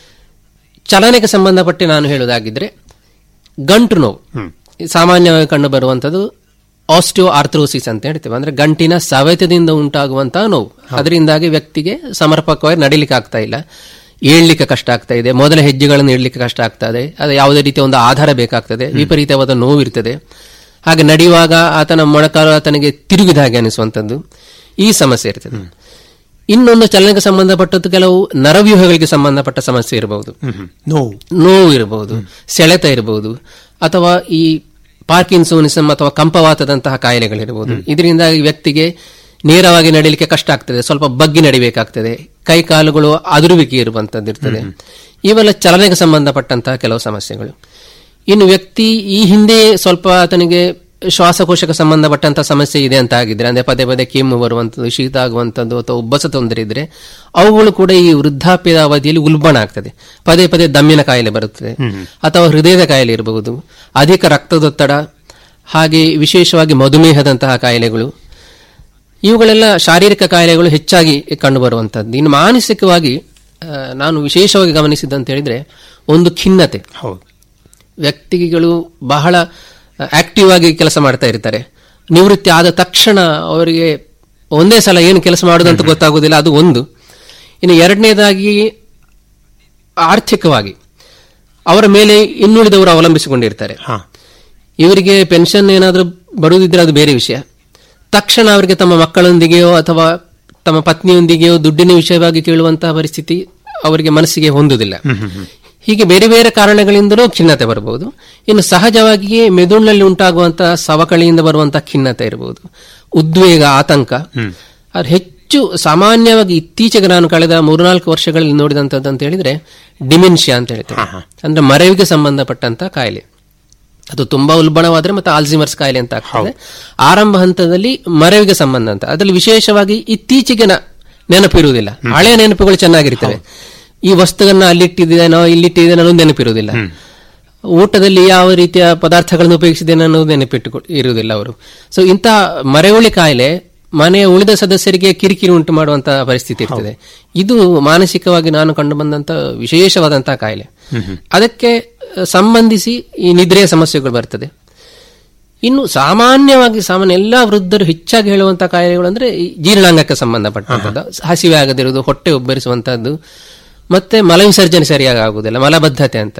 ಚಲನೆಗೆ ಸಂಬಂಧಪಟ್ಟು ನಾನು ಹೇಳುವುದಾಗಿದ್ರೆ ಗಂಟು ನೋವು ಸಾಮಾನ್ಯವಾಗಿ ಕಂಡು ಬರುವಂತದ್ದು ಆಸ್ಟಿಯೋ ಆರ್ಥ್ರೋಸಿಸ್ ಅಂತ ಹೇಳ್ತೇವೆ ಅಂದ್ರೆ ಗಂಟಿನ ಸವೆತದಿಂದ ಉಂಟಾಗುವಂತಹ ನೋವು ಅದರಿಂದಾಗಿ ವ್ಯಕ್ತಿಗೆ ಸಮರ್ಪಕವಾಗಿ ನಡಿಲಿಕ್ಕೆ ಆಗ್ತಾ ಇಲ್ಲ ಏಳ್ಲಿಕ್ಕೆ ಕಷ್ಟ ಆಗ್ತಾ ಇದೆ ಮೊದಲ ಹೆಜ್ಜೆಗಳನ್ನು ಇಡ್ಲಿಕ್ಕೆ ಕಷ್ಟ ಆಗ್ತದೆ ಅದು ಯಾವುದೇ ರೀತಿಯ ಒಂದು ಆಧಾರ ಬೇಕಾಗ್ತದೆ ವಿಪರೀತವಾದ ನೋವು ಇರ್ತದೆ ಹಾಗೆ ನಡೆಯುವಾಗ ಆತನ ಮೊಣಕಾಲು ಆತನಿಗೆ ತಿರುಗಿದ ಹಾಗೆ ಅನಿಸುವಂಥದ್ದು ಈ ಸಮಸ್ಯೆ ಇರ್ತದೆ ಇನ್ನೊಂದು ಚಲನೆಗೆ ಸಂಬಂಧಪಟ್ಟದ್ದು ಕೆಲವು ನರವ್ಯೂಹಗಳಿಗೆ ಸಂಬಂಧಪಟ್ಟ ಸಮಸ್ಯೆ ಇರಬಹುದು ನೋವು ನೋವು ಇರಬಹುದು ಸೆಳೆತ ಇರಬಹುದು ಅಥವಾ ಈ ಪಾರ್ಕಿನ್ಸೋನಿಸಮ್ ಅಥವಾ ಕಂಪವಾತದಂತಹ ಕಾಯಿಲೆಗಳಿರಬಹುದು ಇದರಿಂದಾಗಿ ವ್ಯಕ್ತಿಗೆ ನೇರವಾಗಿ ನಡೀಲಿಕ್ಕೆ ಕಷ್ಟ ಆಗ್ತದೆ ಸ್ವಲ್ಪ ಬಗ್ಗಿ ನಡಿಬೇಕಾಗ್ತದೆ ಕೈ ಕಾಲುಗಳು ಅದುರುವಿಕೆ ಇರುವಂತದ್ದು ಇರ್ತದೆ ಇವೆಲ್ಲ ಚಲನೆಗೆ ಸಂಬಂಧಪಟ್ಟಂತಹ ಕೆಲವು ಸಮಸ್ಯೆಗಳು ಇನ್ನು ವ್ಯಕ್ತಿ ಈ ಹಿಂದೆ ಸ್ವಲ್ಪ ಆತನಿಗೆ ಶ್ವಾಸಕೋಶಕ್ಕೆ ಸಂಬಂಧಪಟ್ಟಂತಹ ಸಮಸ್ಯೆ ಇದೆ ಅಂತ ಆಗಿದ್ರೆ ಅಂದ್ರೆ ಪದೇ ಪದೇ ಕೆಮ್ಮು ಬರುವಂತದ್ದು ಶೀತ ಆಗುವಂತದ್ದು ಅಥವಾ ಉಬ್ಬಸ ತೊಂದರೆ ಇದ್ರೆ ಅವುಗಳು ಕೂಡ ಈ ವೃದ್ಧಾಪ್ಯದ ಅವಧಿಯಲ್ಲಿ ಉಲ್ಬಣ ಆಗ್ತದೆ ಪದೇ ಪದೇ ದಮ್ಮಿನ ಕಾಯಿಲೆ ಬರುತ್ತದೆ ಅಥವಾ ಹೃದಯದ ಕಾಯಿಲೆ ಇರಬಹುದು ಅಧಿಕ ರಕ್ತದೊತ್ತಡ ಹಾಗೆ ವಿಶೇಷವಾಗಿ ಮಧುಮೇಹದಂತಹ ಕಾಯಿಲೆಗಳು ಇವುಗಳೆಲ್ಲ ಶಾರೀರಿಕ ಕಾಯಿಲೆಗಳು ಹೆಚ್ಚಾಗಿ ಕಂಡುಬರುವಂತದ್ದು ಇನ್ನು ಮಾನಸಿಕವಾಗಿ ಆ, ನಾನು ವಿಶೇಷವಾಗಿ ಗಮನಿಸಿದ್ದಂತ ಹೇಳಿದ್ರೆ ಒಂದು ಖಿನ್ನತೆ ಹೌದು ವ್ಯಕ್ತಿಗಳು ಬಹಳ ಆಕ್ಟಿವ್ ಆಗಿ ಕೆಲಸ ಮಾಡ್ತಾ ಇರ್ತಾರೆ ನಿವೃತ್ತಿ ಆದ ತಕ್ಷಣ ಅವರಿಗೆ ಒಂದೇ ಸಲ ಏನು ಕೆಲಸ ಮಾಡುದಂತ ಗೊತ್ತಾಗುವುದಿಲ್ಲ ಅದು ಒಂದು ಇನ್ನು ಎರಡನೇದಾಗಿ ಆರ್ಥಿಕವಾಗಿ ಅವರ ಮೇಲೆ ಇನ್ನುಳಿದವರು ಅವಲಂಬಿಸಿಕೊಂಡಿರ್ತಾರೆ ಹಾ ಇವರಿಗೆ ಪೆನ್ಷನ್ ಏನಾದರೂ ಬರುವುದಿದ್ರೆ ಅದು ಬೇರೆ ವಿಷಯ ತಕ್ಷಣ ಅವರಿಗೆ ತಮ್ಮ ಮಕ್ಕಳೊಂದಿಗೆಯೋ ಅಥವಾ ತಮ್ಮ ಪತ್ನಿಯೊಂದಿಗೆಯೋ ದುಡ್ಡಿನ ವಿಷಯವಾಗಿ ಕೇಳುವಂತಹ ಪರಿಸ್ಥಿತಿ ಅವರಿಗೆ ಮನಸ್ಸಿಗೆ ಹೊಂದುವುದಿಲ್ಲ ಹೀಗೆ ಬೇರೆ ಬೇರೆ ಕಾರಣಗಳಿಂದಲೂ ಖಿನ್ನತೆ ಬರಬಹುದು ಇನ್ನು ಸಹಜವಾಗಿಯೇ ಮೆದುಳಿನಲ್ಲಿ ಉಂಟಾಗುವಂತಹ ಸವಕಳಿಯಿಂದ ಬರುವಂತಹ ಖಿನ್ನತೆ ಇರಬಹುದು ಉದ್ವೇಗ ಆತಂಕ ಅದು ಹೆಚ್ಚು ಸಾಮಾನ್ಯವಾಗಿ ಇತ್ತೀಚೆಗೆ ನಾನು ಕಳೆದ ಮೂರ್ನಾಲ್ಕು ವರ್ಷಗಳಲ್ಲಿ ನೋಡಿದಂಥದ್ದು ಅಂತ ಹೇಳಿದ್ರೆ ಡಿಮೆನ್ಷಿಯಾ ಅಂತ ಹೇಳ್ತೇವೆ ಅಂದ್ರೆ ಮರೆವಿಗೆ ಸಂಬಂಧಪಟ್ಟಂತಹ ಕಾಯಿಲೆ ಅದು ತುಂಬಾ ಉಲ್ಬಣವಾದ್ರೆ ಮತ್ತೆ ಆಲ್ಝಿಮರ್ಸ್ ಕಾಯಿಲೆ ಅಂತ ಆಗ್ತದೆ ಆರಂಭ ಹಂತದಲ್ಲಿ ಮರೆವಿಗೆ ಸಂಬಂಧ ಅಂತ ಅದರಲ್ಲಿ ವಿಶೇಷವಾಗಿ ಇತ್ತೀಚೆಗೆ ನ- ನೆನಪಿರುವುದಿಲ್ಲ ಹಳೆಯ ನೆನಪುಗಳು ಚೆನ್ನಾಗಿರ್ತವೆ ಈ ವಸ್ತುವನ್ನ ಅಲ್ಲಿಟ್ಟಿದ್ದೇನೋ ಇಲ್ಲಿಟ್ಟಿದ್ದೇನೋ ಅನ್ನೋದು ನೆನಪಿರುವುದಿಲ್ಲ ಊಟದಲ್ಲಿ ಯಾವ ರೀತಿಯ ಪದಾರ್ಥಗಳನ್ನು ಉಪಯೋಗಿಸಿದ್ದೇನೆ ಅನ್ನೋದು ನೆನಪಿಟ್ಟು ಇರುವುದಿಲ್ಲ ಅವರು ಸೊ ಇಂತಹ ಮರೆಯುಳಿ ಕಾಯಿಲೆ ಮನೆಯ ಉಳಿದ ಸದಸ್ಯರಿಗೆ ಕಿರಿಕಿರಿ ಉಂಟು ಮಾಡುವಂತಹ ಪರಿಸ್ಥಿತಿ ಇರ್ತದೆ ಇದು ಮಾನಸಿಕವಾಗಿ ನಾನು ಕಂಡು ಬಂದಂತ ವಿಶೇಷವಾದಂತಹ ಕಾಯಿಲೆ ಅದಕ್ಕೆ ಅಹ್, ಸಂಬಂಧಿಸಿ ಈ ನಿದ್ರೆಯ ಸಮಸ್ಯೆಗಳು ಬರ್ತದೆ ಇನ್ನು ಸಾಮಾನ್ಯವಾಗಿ ಸಾಮಾನ್ಯ ಎಲ್ಲಾ ವೃದ್ಧರು ಹೆಚ್ಚಾಗಿ ಹೇಳುವಂತಹ ಕಾಯಿಲೆಗಳು ಅಂದ್ರೆ ಈ ಜೀರ್ಣಾಂಗಕ್ಕೆ ಸಂಬಂಧಪಟ್ಟಂತದ್ದು ಹಸಿವೆ ಆಗದಿರುವುದು ಹೊಟ್ಟೆ ಉಬ್ಬರಿಸುವಂತಹದ್ದು ಮತ್ತೆ ಮಲವಿಸರ್ಜನೆ ಸರಿಯಾಗಿ ಆಗುವುದಿಲ್ಲ ಮಲಬದ್ಧತೆ ಅಂತ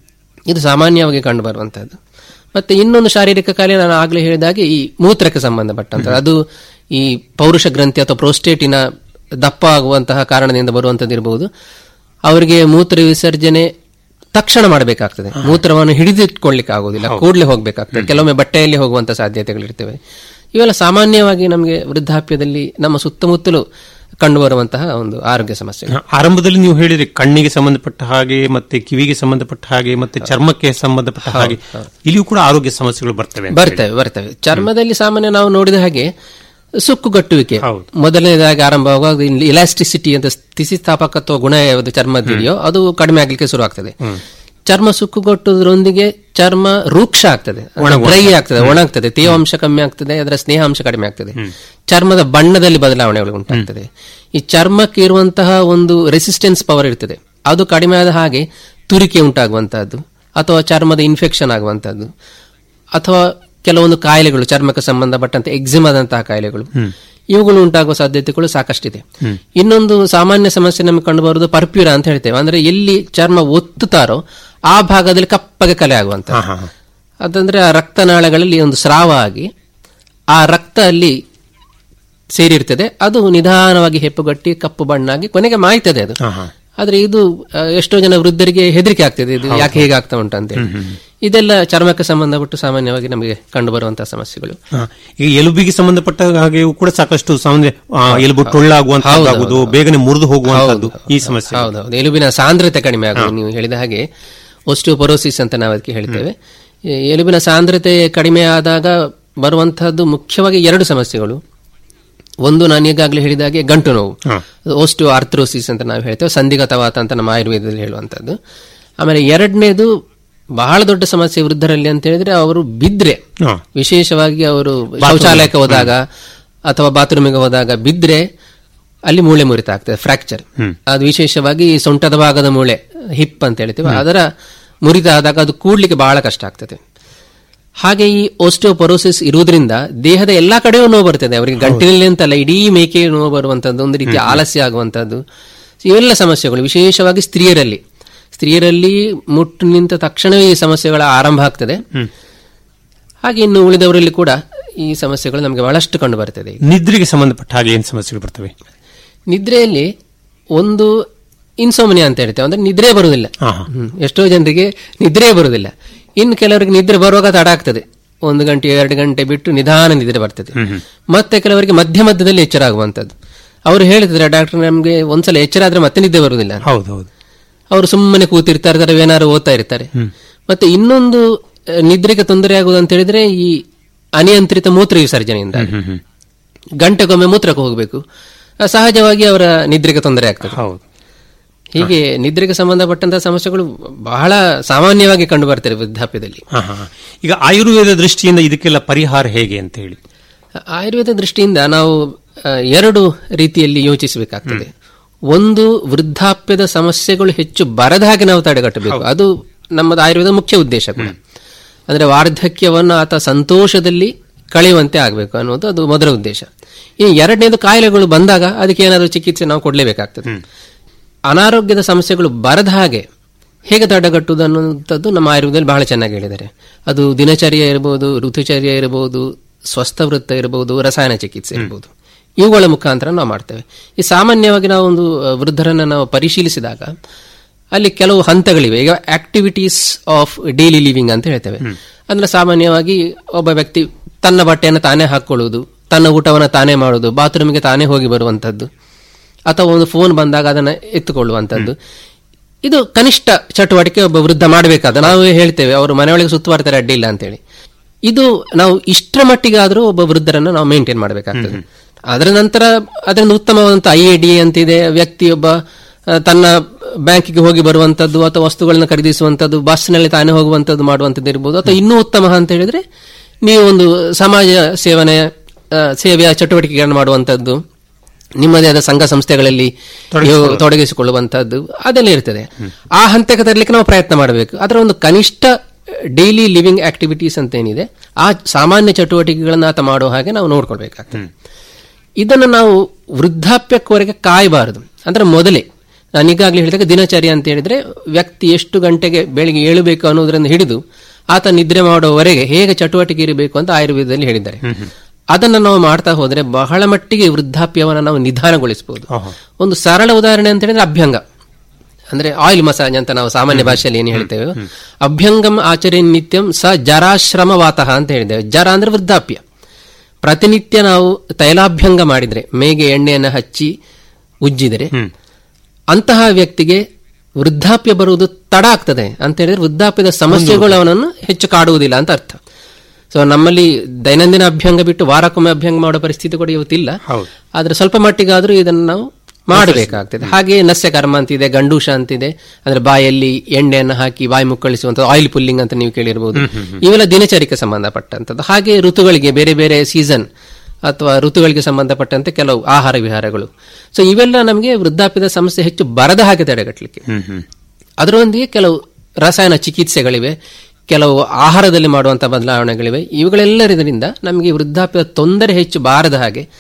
ಇದು ಸಾಮಾನ್ಯವಾಗಿ ಕಂಡು ಬರುವಂತಹದ್ದು ಮತ್ತೆ ಇನ್ನೊಂದು ಶಾರೀರಿಕ ಕಾಯಿಲೆ ನಾನು ಆಗ್ಲೇ ಹೇಳಿದಾಗೆ ಈ ಮೂತ್ರಕ್ಕೆ ಸಂಬಂಧಪಟ್ಟಂತ ಅದು ಈ ಪೌರುಷ ಗ್ರಂಥಿ ಅಥವಾ ಪ್ರೋಸ್ಟೇಟಿನ ದಪ್ಪ ಆಗುವಂತಹ ಕಾರಣದಿಂದ ಬರುವಂತದ್ದು ಇರಬಹುದು ಅವರಿಗೆ ಮೂತ್ರ ವಿಸರ್ಜನೆ ತಕ್ಷಣ ಮಾಡಬೇಕಾಗ್ತದೆ ಮೂತ್ರವನ್ನು ಹಿಡಿದಿಟ್ಕೊಳ್ಳಿಕ್ಕೆ ಆಗುದಿಲ್ಲ ಕೂಡಲೇ ಹೋಗ್ಬೇಕಾಗ್ತದೆ ಕೆಲವೊಮ್ಮೆ ಬಟ್ಟೆಯಲ್ಲಿ ಹೋಗುವಂತ ಸಾಧ್ಯತೆಗಳಿರ್ತವೆ ಇವೆಲ್ಲ ಸಾಮಾನ್ಯವಾಗಿ ನಮಗೆ ವೃದ್ಧಾಪ್ಯದಲ್ಲಿ ನಮ್ಮ ಸುತ್ತಮುತ್ತಲು ಕಂಡುಬರುವಂತಹ ಒಂದು ಆರೋಗ್ಯ ಸಮಸ್ಯೆ ಆರಂಭದಲ್ಲಿ ನೀವು ಹೇಳಿದ್ರಿ ಕಣ್ಣಿಗೆ ಸಂಬಂಧಪಟ್ಟ ಹಾಗೆ ಮತ್ತೆ ಕಿವಿಗೆ ಸಂಬಂಧಪಟ್ಟ ಹಾಗೆ ಮತ್ತೆ ಚರ್ಮಕ್ಕೆ ಸಂಬಂಧಪಟ್ಟ ಹಾಗೆ ಇಲ್ಲಿಯೂ ಕೂಡ ಆರೋಗ್ಯ ಸಮಸ್ಯೆಗಳು ಬರ್ತವೆ ಅಂತ ಹೇಳಿ. ಬರ್ತವೆ ಬರ್ತವೆ ಚರ್ಮದಲ್ಲಿ ಸಾಮಾನ್ಯ ನಾವು ನೋಡಿದ ಹಾಗೆ ಸುಕ್ಕುಗಟ್ಟುವಿಕೆ ಹೌದು. ಮೊದಲನೇದಾಗಿ ಆರಂಭವಾಗುವಾಗ ಇಲಾಸ್ಟಿಸಿಟಿ ಅಂತ ಸ್ಥಿತಿಸ್ಥಾಪಕತ್ವ ಗುಣ ಯಾವುದು ಚರ್ಮದಿದೆಯೋ ಅದು ಕಡಿಮೆ ಆಗ್ಲಿಕ್ಕೆ ಶುರು ಆಗ್ತದೆ ಚರ್ಮ ಸುಕ್ಕುಗಟ್ಟುವುದರೊಂದಿಗೆ ಚರ್ಮ ರೂಕ್ಷ ಆಗ್ತದೆ ಡ್ರೈ ಆಗ್ತದೆ ಒಣಗ್ತದೆ ತೇವಾಂಶ ಕಮ್ಮಿ ಆಗ್ತದೆ ಅದರ ಸ್ನೇಹಾಂಶ ಕಡಿಮೆ ಆಗ್ತದೆ ಚರ್ಮದ ಬಣ್ಣದಲ್ಲಿ ಬದಲಾವಣೆಗಳು ಉಂಟಾಗ್ತದೆ ಈ ಚರ್ಮಕ್ಕೆ ಇರುವಂತಹ ಒಂದು ರೆಸಿಸ್ಟೆನ್ಸ್ ಪವರ್ ಇರ್ತದೆ ಅದು ಕಡಿಮೆ ಆದ ಹಾಗೆ ತುರಿಕೆ ಉಂಟಾಗುವಂತಹದ್ದು ಅಥವಾ ಚರ್ಮದ ಇನ್ಫೆಕ್ಷನ್ ಆಗುವಂತಹದ್ದು ಅಥವಾ ಕೆಲವೊಂದು ಕಾಯಿಲೆಗಳು ಚರ್ಮಕ್ಕೆ ಸಂಬಂಧಪಟ್ಟಂತೆ ಎಕ್ಸಿಮಾದಂತಹ ಕಾಯಿಲೆಗಳು ಇವುಗಳು ಉಂಟಾಗುವ ಸಾಧ್ಯತೆಗಳು ಸಾಕಷ್ಟಿದೆ ಇನ್ನೊಂದು ಸಾಮಾನ್ಯ ಸಮಸ್ಯೆ ನಮಗೆ ಕಂಡು ಬರುವುದು ಪರ್ಪ್ಯೂರ ಅಂತ ಹೇಳ್ತೇವೆ ಅಂದ್ರೆ ಎಲ್ಲಿ ಚರ್ಮ ಒತ್ತುತ್ತಾರೋ ಆ ಭಾಗದಲ್ಲಿ ಕಪ್ಪಗೆ ಕಲೆ ಆಗುವಂತ ಅದಂದ್ರೆ ಆ ರಕ್ತನಾಳಗಳಲ್ಲಿ ಒಂದು ಸ್ರಾವ ಆಗಿ ಆ ರಕ್ತ ಅಲ್ಲಿ ಸೇರಿರ್ತದೆ ಅದು ನಿಧಾನವಾಗಿ ಹೆಪ್ಪುಗಟ್ಟಿ ಕಪ್ಪು ಬಣ್ಣಾಗಿ ಕೊನೆಗೆ ಮಾಯ್ತದೆ ಅದು ಆದ್ರೆ ಇದು ಆ, ಎಷ್ಟೋ ಜನ ವೃದ್ಧರಿಗೆ ಹೆದರಿಕೆ ಆಗ್ತದೆ ಇದು ಯಾಕೆ ಹೇಗೆ ಆಗ್ತಾ ಉಂಟು ಅಂತ ಇದೆಲ್ಲ ಚರ್ಮಕ್ಕೆ ಸಂಬಂಧಪಟ್ಟು ಸಾಮಾನ್ಯವಾಗಿ ನಮಗೆ ಕಂಡು ಬರುವಂತಹ ಸಮಸ್ಯೆಗಳು ಹಾ. ಈಗ ಎಲುಬಿಗೆ ಸಂಬಂಧಪಟ್ಟ ಹಾಗೆಯೂ ಕೂಡ ಸಾಕಷ್ಟು ಸಾಮಾನ್ಯ ಆ, ಎಲುಬು ಟೊಳ್ಳಾಗುವಂತಹದ್ದು ಬೇಗನೆ ಮುರಿದು ಹೋಗುವಂತಹದ್ದು ಈ ಸಮಸ್ಯೆ ಹೌದೌದು ಎಲುಬಿನ ಸಾಂದ್ರತೆ ಕಡಿಮೆ ಆಗುವುದು ನೀವು ಹೇಳಿದ ಹಾಗೆ ಒಸ್ಟಿಯೋಪೊರೋಸಿಸ್ ಅಂತ ನಾವು ಅದಕ್ಕೆ ಹೇಳ್ತೇವೆ ಈ ಎಲುಬಿನ ಸಾಂದ್ರತೆ ಕಡಿಮೆ ಆದಾಗ ಬರುವಂತಹದ್ದು ಮುಖ್ಯವಾಗಿ ಎರಡು ಸಮಸ್ಯೆಗಳು ಒಂದು ನಾನು ಈಗಾಗಲೇ ಹೇಳಿದ ಹಾಗೆ ಗಂಟು ನೋವು ಓಸ್ಟಿಯೋ ಆರ್ಥ್ರೋಸಿಸ್ ಅಂತ ನಾವು ಹೇಳ್ತೇವೆ ಸಂಧಿಗತವಾತ ಅಂತ ನಮ್ಮ ಆಯುರ್ವೇದದಲ್ಲಿ ಹೇಳುವಂತದ್ದು ಆಮೇಲೆ ಎರಡನೇದು ಬಹಳ ದೊಡ್ಡ ಸಮಸ್ಯೆ ವೃದ್ಧರಲ್ಲಿ ಅಂತ ಹೇಳಿದ್ರೆ ಅವರು ಬಿದ್ರೆ ಹಾ. ವಿಶೇಷವಾಗಿ ಅವರು ಶೌಚಾಲಯಕ್ಕೆ ಹೋದಾಗ ಅಥವಾ ಬಾತ್ರೂಮಿಗೆ ಹೋದಾಗ ಬಿದ್ರೆ ಅಲ್ಲಿ ಮೂಳೆ ಮುರಿತ ಆಗ್ತದೆ ಫ್ರಾಕ್ಚರ್ ಅದು ವಿಶೇಷವಾಗಿ ಈ ಸೊಂಟದ ಭಾಗದ ಮೂಳೆ ಹಿಪ್ ಅಂತ ಹೇಳ್ತೀವಿ ಅದರ ಮುರಿತ ಆದಾಗ ಅದು ಕೂಡ್ಲಿಕ್ಕೆ ಬಹಳ ಕಷ್ಟ ಆಗ್ತದೆ ಹಾಗೆ ಈ ಓಸ್ಟಿಯೋಪೊರೋಸಿಸ್ ಇರುವುದರಿಂದ ದೇಹದ ಎಲ್ಲಾ ಕಡೆಯೂ ನೋವು ಬರ್ತದೆ ಅವರಿಗೆ ಗಂಟಿನಲ್ಲಿ ಅಂತಲ್ಲ ಇಡೀ ಮೇಕೆ ನೋವು ಬರುವಂತದ್ದು ಒಂದು ರೀತಿ ಆಲಸ್ಯ ಆಗುವಂತದ್ದು ಇವೆಲ್ಲ ಸಮಸ್ಯೆಗಳು ವಿಶೇಷವಾಗಿ ಸ್ತ್ರೀಯರಲ್ಲಿ ಸ್ತ್ರೀಯರಲ್ಲಿ ಮುಟ್ಟು ನಿಂತ ತಕ್ಷಣವೇ ಈ ಸಮಸ್ಯೆಗಳ ಆರಂಭ ಆಗ್ತದೆ ಹಾಗೆ ಇನ್ನು ಉಳಿದವರಲ್ಲಿ ಕೂಡ ಈ ಸಮಸ್ಯೆಗಳು ನಮಗೆ ಬಹಳಷ್ಟು ಕಂಡು ಬರ್ತದೆ ನಿದ್ರೆಗೆ ಸಂಬಂಧಪಟ್ಟ ಹಾಗೆ ಏನ್ ಸಮಸ್ಯೆಗಳು ಬರ್ತವೆ ನಿದ್ರೆಯಲ್ಲಿ ಒಂದು ಇನ್ಸೋಮನಿಯಾ ಅಂತ ಹೇಳ್ತೇವೆ ಅಂದ್ರೆ ನಿದ್ರೆ ಬರುವುದಿಲ್ಲ ಹಾ, ಹಾ. ಹ್ಮ್. ಎಷ್ಟೋ ಜನರಿಗೆ ನಿದ್ರೆ ಬರುವುದಿಲ್ಲ ಇನ್ನು ಕೆಲವರಿಗೆ ನಿದ್ರೆ ಬರುವಾಗ ತಡ ಆಗ್ತದೆ ಒಂದು ಗಂಟೆ ಎರಡು ಗಂಟೆ ಬಿಟ್ಟು ನಿಧಾನ ನಿದ್ರೆ ಬರ್ತದೆ ಮತ್ತೆ ಕೆಲವರಿಗೆ ಮಧ್ಯ ಮಧ್ಯದಲ್ಲಿ ಎಚ್ಚರ ಆಗುವಂತದ್ದು ಅವರು ಹೇಳ್ತಿದ್ರೆ ಡಾಕ್ಟರ್ ನಮಗೆ ಒಂದ್ಸಲ ಎಚ್ಚರ ಆದ್ರೆ ಮತ್ತೆ ನಿದ್ದೆ ಬರುವುದಿಲ್ಲ ಹೌದು ಹೌದು ಅವರು ಸುಮ್ಮನೆ ಕೂತಿರ್ತಾರೆ ಅಥವಾ ಏನಾದ್ರು ಓದ್ತಾ ಇರ್ತಾರೆ ಮತ್ತೆ ಇನ್ನೊಂದು ಆ, ನಿದ್ರೆಗೆ ತೊಂದರೆ ಆಗುವುದು ಅಂತ ಹೇಳಿದ್ರೆ ಈ ಅನಿಯಂತ್ರಿತ ಮೂತ್ರ ವಿಸರ್ಜನೆಯಿಂದ ಗಂಟೆಗೊಮ್ಮೆ ಮೂತ್ರಕ್ಕೆ ಹೋಗಬೇಕು ಆ, ಸಹಜವಾಗಿ ಅವರ ನಿದ್ರೆಗೆ ತೊಂದರೆ ಆಗ್ತದೆ ಹೌದು ಹೀಗೆ ನಿದ್ರೆಗೆ ಸಂಬಂಧಪಟ್ಟಂತಹ ಸಮಸ್ಯೆಗಳು ಬಹಳ ಸಾಮಾನ್ಯವಾಗಿ ಕಂಡು ಬರ್ತದೆ ವೃದ್ಧಾಪ್ಯದಲ್ಲಿ ಹಾ, ಹಾ. ಈಗ ಆಯುರ್ವೇದ ದೃಷ್ಟಿಯಿಂದ ಇದಕ್ಕೆಲ್ಲ ಪರಿಹಾರ ಹೇಗೆ ಅಂತ ಹೇಳಿ ಆಯುರ್ವೇದ ದೃಷ್ಟಿಯಿಂದ ನಾವು ಆ, ಎರಡು ರೀತಿಯಲ್ಲಿ ಯೋಚಿಸಬೇಕಾಗ್ತದೆ ಒಂದು ವೃದ್ಧಾಪ್ಯದ ಸಮಸ್ಯೆಗಳು ಹೆಚ್ಚು ಬರದ ಹಾಗೆ ನಾವು ತಡೆಗಟ್ಟಬೇಕು ಅದು ನಮ್ಮದು ಆಯುರ್ವೇದ ಮುಖ್ಯ ಉದ್ದೇಶ ಕೂಡ ಅಂದ್ರೆ ವಾರ್ಧಕ್ಯವನ್ನು ಆತ ಸಂತೋಷದಲ್ಲಿ ಕಳೆಯುವಂತೆ ಆಗಬೇಕು ಅನ್ನೋದು ಅದು ಮೊದಲ ಉದ್ದೇಶ ಇನ್ನು ಎರಡನೇದು ಕಾಯಿಲೆಗಳು ಬಂದಾಗ ಅದಕ್ಕೆ ಏನಾದರೂ ಚಿಕಿತ್ಸೆ ನಾವು ಕೊಡಲೇಬೇಕಾಗ್ತದೆ ಅನಾರೋಗ್ಯದ ಸಮಸ್ಯೆಗಳು ಬರದ ಹಾಗೆ ಹೇಗೆ ತಡೆಗಟ್ಟುವುದು ಅನ್ನುವಂಥದ್ದು ನಮ್ಮ ಆಯುರ್ವೇದದಲ್ಲಿ ಬಹಳ ಚೆನ್ನಾಗಿ ಹೇಳಿದ್ದಾರೆ ಅದು ದಿನಚರ್ಯ ಇರಬಹುದು ಋತುಚರ್ಯ ಇರಬಹುದು ಸ್ವಸ್ಥ ವೃತ್ತ ಇರಬಹುದು ರಸಾಯನ ಚಿಕಿತ್ಸೆ ಇರಬಹುದು ಇವುಗಳ ಮುಖಾಂತರ ನಾವು ಮಾಡ್ತೇವೆ ಈ ಸಾಮಾನ್ಯವಾಗಿ ನಾವು ಒಂದು ಅಹ್, ವೃದ್ಧರನ್ನ ನಾವು ಪರಿಶೀಲಿಸಿದಾಗ ಅಲ್ಲಿ ಕೆಲವು ಹಂತಗಳಿವೆ ಈಗ ಆಕ್ಟಿವಿಟೀಸ್ ಆಫ್ ಡೈಲಿ ಲಿವಿಂಗ್ ಅಂತ ಹೇಳ್ತೇವೆ ಅಂದ್ರೆ ಸಾಮಾನ್ಯವಾಗಿ ಒಬ್ಬ ವ್ಯಕ್ತಿ ತನ್ನ ಬಟ್ಟೆಯನ್ನು ತಾನೇ ಹಾಕೊಳ್ಳುವುದು ತನ್ನ ಊಟವನ್ನು ತಾನೇ ಮಾಡುವುದು ಬಾತ್ರೂಮಿಗೆ ತಾನೇ ಹೋಗಿ ಬರುವಂತದ್ದು ಅಥವಾ ಒಂದು ಫೋನ್ ಬಂದಾಗ ಅದನ್ನು ಎತ್ತುಕೊಳ್ಳುವಂಥದ್ದು ಇದು ಕನಿಷ್ಠ ಚಟುವಟಿಕೆ ಒಬ್ಬ ವೃದ್ಧ ಮಾಡಬೇಕಾದ ನಾವು ಹೇಳ್ತೇವೆ ಅವರು ಮನೆಯೊಳಗೆ ಸುತ್ತುವರ್ತಾರೆ ಅಡ್ಡಿಲ್ಲ ಅಂತೇಳಿ ಇದು ನಾವು ಇಷ್ಟರ ಮಟ್ಟಿಗಾದರೂ ಒಬ್ಬ ವೃದ್ಧರನ್ನು ನಾವು ಮೇಂಟೈನ್ ಮಾಡಬೇಕಾಗ್ತದೆ ಅದರ ನಂತರ ಅದರಿಂದ ಉತ್ತಮವಾದಂಥ ಐ ಎ ಡಿ ಅಂತಿದೆ ವ್ಯಕ್ತಿಯೊಬ್ಬ ಆ, ತನ್ನ ಬ್ಯಾಂಕಿಗೆ ಹೋಗಿ ಬರುವಂತದ್ದು ಅಥವಾ ವಸ್ತುಗಳನ್ನು ಖರೀದಿಸುವಂತದ್ದು ಬಸ್ನಲ್ಲಿ ತಾನೇ ಹೋಗುವಂತದ್ದು ಮಾಡುವಂತದ್ದು ಇರ್ಬೋದು ಅಥವಾ ಇನ್ನೂ ಉತ್ತಮ ಅಂತ ಹೇಳಿದ್ರೆ ನೀವು ಒಂದು ಸಮಾಜ ಸೇವನೆ ಆ, ಸೇವೆಯ ಚಟುವಟಿಕೆಗಳನ್ನು ಮಾಡುವಂತದ್ದು ನಿಮ್ಮದೇ ಆದ ಸಂಘ ಸಂಸ್ಥೆಗಳಲ್ಲಿ ನೀವು ತೊಡಗಿಸಿಕೊಳ್ಳುವಂತದ್ದು ಅದೆಲ್ಲ ಇರ್ತದೆ ಆ ಹಂತಕ್ಕೆ ತರಲಿಕ್ಕೆ ನಾವು ಪ್ರಯತ್ನ ಮಾಡಬೇಕು ಅದರ ಒಂದು ಕನಿಷ್ಠ ಡೈಲಿ ಲಿವಿಂಗ್ ಆಕ್ಟಿವಿಟೀಸ್ ಅಂತ ಏನಿದೆ ಆ ಸಾಮಾನ್ಯ ಚಟುವಟಿಕೆಗಳನ್ನು ಆತ ಮಾಡುವ ಹಾಗೆ ನಾವು ನೋಡ್ಕೊಳ್ಬೇಕಾಗ್ತದೆ ಇದನ್ನು ನಾವು ವೃದ್ಧಾಪ್ಯಕ್ವರೆಗೆ ಕಾಯಬಾರದು ಅಂದ್ರೆ ಮೊದಲೇ ನಾನು ಈಗಾಗಲೇ ಹೇಳಿದಾಗ ದಿನಚರ್ಯ ಅಂತ ಹೇಳಿದ್ರೆ ವ್ಯಕ್ತಿ ಎಷ್ಟು ಗಂಟೆಗೆ ಬೆಳಿಗ್ಗೆ ಏಳಬೇಕು ಅನ್ನೋದರಿಂದ ಹಿಡಿದು ಆತ ನಿದ್ರೆ ಮಾಡುವವರೆಗೆ ಹೇಗೆ ಚಟುವಟಿಕೆ ಇರಬೇಕು ಅಂತ ಆಯುರ್ವೇದದಲ್ಲಿ ಹೇಳಿದ್ದಾರೆ ಅದನ್ನು ನಾವು ಮಾಡ್ತಾ ಹೋದ್ರೆ ಬಹಳ ಮಟ್ಟಿಗೆ ವೃದ್ಧಾಪ್ಯವನ್ನು ನಾವು ನಿಧಾನಗೊಳಿಸಬಹುದು ಒಂದು ಸರಳ ಉದಾಹರಣೆ ಅಂತ ಹೇಳಿದ್ರೆ ಅಭ್ಯಂಗ ಅಂದ್ರೆ ಆಯಿಲ್ ಮಸಾಜ್ ಅಂತ ನಾವು ಸಾಮಾನ್ಯ ಭಾಷೆಯಲ್ಲಿ ಏನು ಹೇಳ್ತೇವೆ ಅಭ್ಯಂಗಂ ಆಚರಣೆ ನಿತ್ಯಂ ಸ ಜರಾಶ್ರಮ ವಾತಃ ಅಂತ ಹೇಳಿದ್ದೇವೆ ಜರ ಅಂದ್ರೆ ವೃದ್ಧಾಪ್ಯ ಪ್ರತಿನಿತ್ಯ ನಾವು ತೈಲಾಭ್ಯಂಗ ಮಾಡಿದ್ರೆ ಮೇಗೆ ಎಣ್ಣೆಯನ್ನು ಹಚ್ಚಿ ಉಜ್ಜಿದರೆ ಅಂತಹ ವ್ಯಕ್ತಿಗೆ ವೃದ್ಧಾಪ್ಯ ಬರುವುದು ತಡ ಆಗ್ತದೆ ಅಂತ ಹೇಳಿದ್ರೆ ವೃದ್ಧಾಪ್ಯದ ಸಮಸ್ಯೆಗಳು ಅವನನ್ನು ಹೆಚ್ಚು ಕಾಡುವುದಿಲ್ಲ ಅಂತ ಅರ್ಥ ಸೊ ನಮ್ಮಲ್ಲಿ ದೈನಂದಿನ ಅಭ್ಯಂಗ ಬಿಟ್ಟು ವಾರಕ್ಕೊಮ್ಮೆ ಅಭ್ಯಂಗ ಮಾಡೋ ಪರಿಸ್ಥಿತಿ ಕೂಡ ಇವತ್ತಿಲ್ಲ ಆದ್ರೆ ಸ್ವಲ್ಪ ಮಟ್ಟಿಗಾದ್ರೂ ಇದನ್ನು ನಾವು ಮಾಡಬೇಕಾಗ್ತದೆ ಹಾಗೆ ನಸ್ಯ ಕರ್ಮ ಅಂತಿದೆ ಗಂಡೂಷ ಅಂತಿದೆ ಅಂದ್ರೆ ಬಾಯಲ್ಲಿ ಎಣ್ಣೆಯನ್ನು ಹಾಕಿ ಬಾಯಿ ಮುಕ್ಕಳಿಸುವಂತ ಆಯಿಲ್ ಪುಲ್ಲಿಂಗ್ ಅಂತ ನೀವು ಕೇಳಿರಬಹುದು ಇವೆಲ್ಲ ದಿನಚರಿಕೆ ಸಂಬಂಧಪಟ್ಟಂತದ್ದು ಹಾಗೆ ಋತುಗಳಿಗೆ ಬೇರೆ ಬೇರೆ ಸೀಸನ್ ಅಥವಾ ಋತುಗಳಿಗೆ ಸಂಬಂಧಪಟ್ಟಂತೆ ಕೆಲವು ಆಹಾರ ವಿಹಾರಗಳು ಸೊ ಇವೆಲ್ಲ ನಮಗೆ ವೃದ್ಧಾಪ್ಯದ ಸಮಸ್ಯೆ ಹೆಚ್ಚು ಬರದ ಹಾಗೆ ತಡೆಗಟ್ಟಲಿಕ್ಕೆ ಅದರೊಂದಿಗೆ ಕೆಲವು ರಸಾಯನ ಚಿಕಿತ್ಸೆಗಳಿವೆ ಕೆಲವು ಆಹಾರದಲ್ಲಿ ಮಾಡುವಂತಹ ಬದಲಾವಣೆಗಳಿವೆ ಇವುಗಳೆಲ್ಲರಿಂದ ನಮಗೆ ವೃದ್ಧಾಪ್ಯದ ತೊಂದರೆ ಹೆಚ್ಚು ಬಾರದ ಹಾಗೆ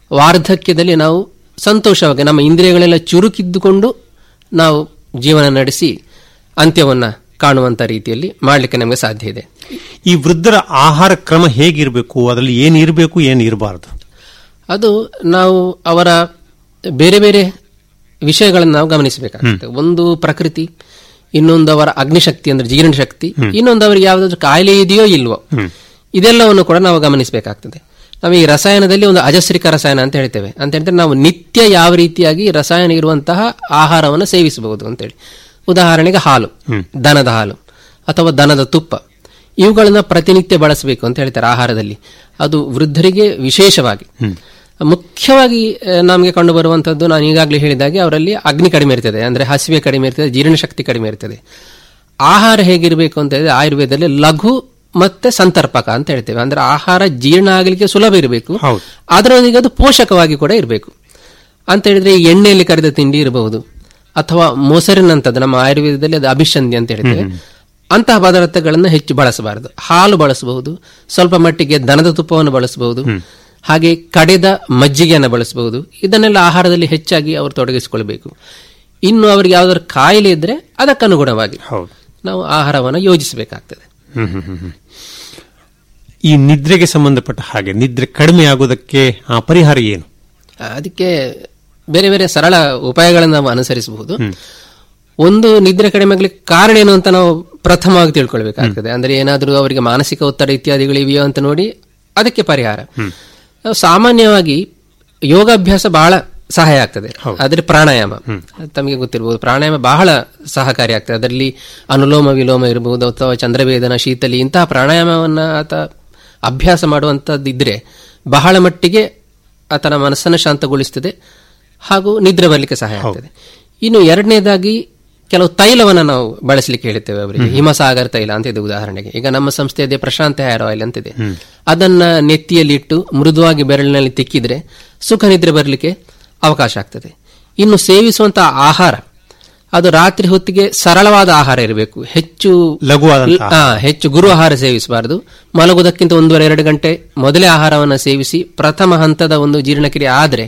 ವಾರ್ಧಕ್ಯದಲ್ಲಿ ನಾವು ಸಂತೋಷವಾಗಿ ನಮ್ಮ ಇಂದ್ರಿಯಗಳೆಲ್ಲ ಚುರುಕಿದ್ದುಕೊಂಡು ನಾವು ಜೀವನ ನಡೆಸಿ ಅಂತ್ಯವನ್ನ ಕಾಣುವಂತ ರೀತಿಯಲ್ಲಿ ಮಾಡಲಿಕ್ಕೆ ನಮಗೆ ಸಾಧ್ಯ ಇದೆ ಈ ವೃದ್ಧರ ಆಹಾರ ಕ್ರಮ ಹೇಗಿರಬೇಕು ಅದರಲ್ಲಿ ಏನು ಇರಬೇಕು ಏನು ಇರಬಾರದು ಅದು ನಾವು ಅವರ ಬೇರೆ ಬೇರೆ ವಿಷಯಗಳನ್ನು ನಾವು ಗಮನಿಸಬೇಕಾಗುತ್ತೆ ಒಂದು ಪ್ರಕೃತಿ ಇನ್ನೊಂದು ಅವರ ಅಗ್ನಿಶಕ್ತಿ ಅಂದ್ರೆ ಜೀರ್ಣಶಕ್ತಿ ಇನ್ನೊಂದು ಅವರಿಗೆ ಯಾವುದಾದ್ರೂ ಕಾಯಿಲೆ ಇದೆಯೋ ಇಲ್ವೋ ಇದೆಲ್ಲವನ್ನು ಕೂಡ ನಾವು ಗಮನಿಸಬೇಕಾಗ್ತದೆ ನಾವು ಈ ರಸಾಯನದಲ್ಲಿ ಒಂದು ಅಜಸ್ರಿಕ ರಸಾಯನ ಅಂತ ಹೇಳ್ತೇವೆ ಅಂತ ಹೇಳಿದ್ರೆ ನಾವು ನಿತ್ಯ ಯಾವ ರೀತಿಯಾಗಿ ರಸಾಯನ ಇರುವಂತಹ ಆಹಾರವನ್ನು ಸೇವಿಸಬಹುದು ಅಂತೇಳಿ ಉದಾಹರಣೆಗೆ ಹಾಲು ದನದ ಹಾಲು ಅಥವಾ ದನದ ತುಪ್ಪ ಇವುಗಳನ್ನ ಪ್ರತಿನಿತ್ಯ ಬಳಸಬೇಕು ಅಂತ ಹೇಳ್ತಾರೆ ಆಹಾರದಲ್ಲಿ ಅದು ವೃದ್ಧರಿಗೆ ವಿಶೇಷವಾಗಿ ಮುಖ್ಯವಾಗಿ ಆ, ನಮಗೆ ಕಂಡು ಬರುವಂತದ್ದು ನಾನು ಈಗಾಗಲೇ ಹೇಳಿದಾಗೆ ಅವರಲ್ಲಿ ಅಗ್ನಿ ಕಡಿಮೆ ಇರ್ತದೆ ಅಂದ್ರೆ ಹಸಿವೆ ಕಡಿಮೆ ಇರ್ತದೆ ಜೀರ್ಣಶಕ್ತಿ ಕಡಿಮೆ ಇರ್ತದೆ ಆಹಾರ ಹೇಗಿರಬೇಕು ಅಂತ ಹೇಳಿದ್ರೆ ಆಯುರ್ವೇದದಲ್ಲಿ ಲಘು ಮತ್ತೆ ಸಂತರ್ಪಕ ಅಂತ ಹೇಳ್ತೇವೆ ಅಂದ್ರೆ ಆಹಾರ ಜೀರ್ಣ ಆಗಲಿಕ್ಕೆ ಸುಲಭ ಇರಬೇಕು ಹೌದು. ಅದರೊಂದಿಗೆ ಅದು ಪೋಷಕವಾಗಿ ಕೂಡ ಇರಬೇಕು ಅಂತ ಹೇಳಿದ್ರೆ ಈ ಎಣ್ಣೆಯಲ್ಲಿ ಕರಿದ ತಿಂಡಿ ಇರಬಹುದು ಅಥವಾ ಮೊಸರಿನಂತದ್ದು ನಮ್ಮ ಆಯುರ್ವೇದದಲ್ಲಿ ಅದು ಅಭಿಷಂಧಿ ಅಂತ ಹೇಳ್ತೇವೆ ಅಂತಹ ಪದಾರ್ಥಗಳನ್ನು ಹೆಚ್ಚು ಬಳಸಬಾರದು ಹಾಲು ಬಳಸಬಹುದು ಸ್ವಲ್ಪ ಮಟ್ಟಿಗೆ ದನದ ತುಪ್ಪವನ್ನು ಬಳಸಬಹುದು ಹಾಗೆ ಕಡೆದ ಮಜ್ಜಿಗೆಯನ್ನು ಬಳಸಬಹುದು ಇದನ್ನೆಲ್ಲ ಆಹಾರದಲ್ಲಿ ಹೆಚ್ಚಾಗಿ ಅವರು ತೊಡಗಿಸಿಕೊಳ್ಬೇಕು ಇನ್ನು ಅವರಿಗೆ ಯಾವ್ದಾದ್ರು ಕಾಯಿಲೆ ಇದ್ರೆ ಅದಕ್ಕನುಗುಣವಾಗಿ ಹೌದು ನಾವು ಆಹಾರವನ್ನು ಯೋಜಿಸಬೇಕಾಗ್ತದೆ ಹ್ಮ್ ಹ್ಮ್ ಹ್ಮ್ ಹ್ಮ್. ಈ ನಿದ್ರೆಗೆ ಸಂಬಂಧಪಟ್ಟ ಹಾಗೆ ನಿದ್ರೆ ಕಡಿಮೆ ಆಗೋದಕ್ಕೆ ಆ ಪರಿಹಾರ ಏನು ಅದಕ್ಕೆ ಬೇರೆ ಬೇರೆ ಸರಳ ಉಪಾಯಗಳನ್ನು ನಾವು ಅನುಸರಿಸಬಹುದು ಒಂದು ನಿದ್ರೆ ಕಡಿಮೆ ಆಗ್ಲಿಕ್ಕೆ ಕಾರಣ ಏನು ಅಂತ ನಾವು ಪ್ರಥಮವಾಗಿ ತಿಳ್ಕೊಳ್ಬೇಕಾಗ್ತದೆ ಅಂದ್ರೆ ಏನಾದರೂ ಅವರಿಗೆ ಮಾನಸಿಕ ಒತ್ತಡ ಇತ್ಯಾದಿಗಳು ಇವೆಯೋ ಅಂತ ನೋಡಿ ಅದಕ್ಕೆ ಪರಿಹಾರ ನಾವು ಸಾಮಾನ್ಯವಾಗಿ ಯೋಗಾಭ್ಯಾಸ ಬಹಳ ಸಹಾಯ ಆಗ್ತದೆ ಆದ್ರೆ ಪ್ರಾಣಾಯಾಮ ತಮಗೆ ಗೊತ್ತಿರಬಹುದು ಪ್ರಾಣಾಯಾಮ ಬಹಳ ಸಹಕಾರಿ ಆಗ್ತದೆ ಅದರಲ್ಲಿ ಅನುಲೋಮ ವಿಲೋಮ ಇರಬಹುದು ಅಥವಾ ಚಂದ್ರವೇದನ ಶೀತಲಿ ಇಂತಹ ಪ್ರಾಣಾಯಾಮವನ್ನ ಆತ ಅಭ್ಯಾಸ ಮಾಡುವಂತದ್ದಿದ್ರೆ ಬಹಳ ಮಟ್ಟಿಗೆ ಆತನ ಮನಸ್ಸನ್ನು ಶಾಂತಗೊಳಿಸ್ತದೆ ಹಾಗೂ ನಿದ್ರೆ ಬರಲಿಕ್ಕೆ ಸಹಾಯ ಆಗ್ತದೆ ಇನ್ನು ಎರಡನೇದಾಗಿ ಕೆಲವು ತೈಲವನ್ನು ನಾವು ಬಳಸಲಿಕ್ಕೆ ಹೇಳ್ತೇವೆ ಅವರಿಗೆ ಹಿಮಸಾಗರ ತೈಲ ಅಂತ ಇದೆ ಉದಾಹರಣೆಗೆ ಈಗ ನಮ್ಮ ಸಂಸ್ಥೆಯದೇ ಪ್ರಶಾಂತ ಹೇರ್ ಆಯಿಲ್ ಅಂತಿದೆ ಅದನ್ನ ನೆತ್ತಿಯಲ್ಲಿ ಇಟ್ಟು ಮೃದುವಾಗಿ ಬೆರಳಿನಲ್ಲಿ ತಿಕ್ಕಿದ್ರೆ ಸುಖ ನಿದ್ರೆ ಬರಲಿಕ್ಕೆ ಅವಕಾಶ ಆಗ್ತದೆ ಇನ್ನು ಸೇವಿಸುವಂತಹ ಆಹಾರ ಅದು ರಾತ್ರಿ ಹೊತ್ತಿಗೆ ಸರಳವಾದ ಆಹಾರ ಇರಬೇಕು ಹೆಚ್ಚು ಲಘುವಾದಂತಹ ಆ, ಹೆಚ್ಚು ಗುರು ಆಹಾರ ಸೇವಿಸಬಾರದು ಮಲಗುವುದಕ್ಕಿಂತ ಒಂದೂವರೆ ಎರಡು ಗಂಟೆ ಮೊದಲೇ ಆಹಾರವನ್ನು ಸೇವಿಸಿ ಪ್ರಥಮ ಹಂತದ ಒಂದು ಜೀರ್ಣಕ್ರಿಯೆ ಆದರೆ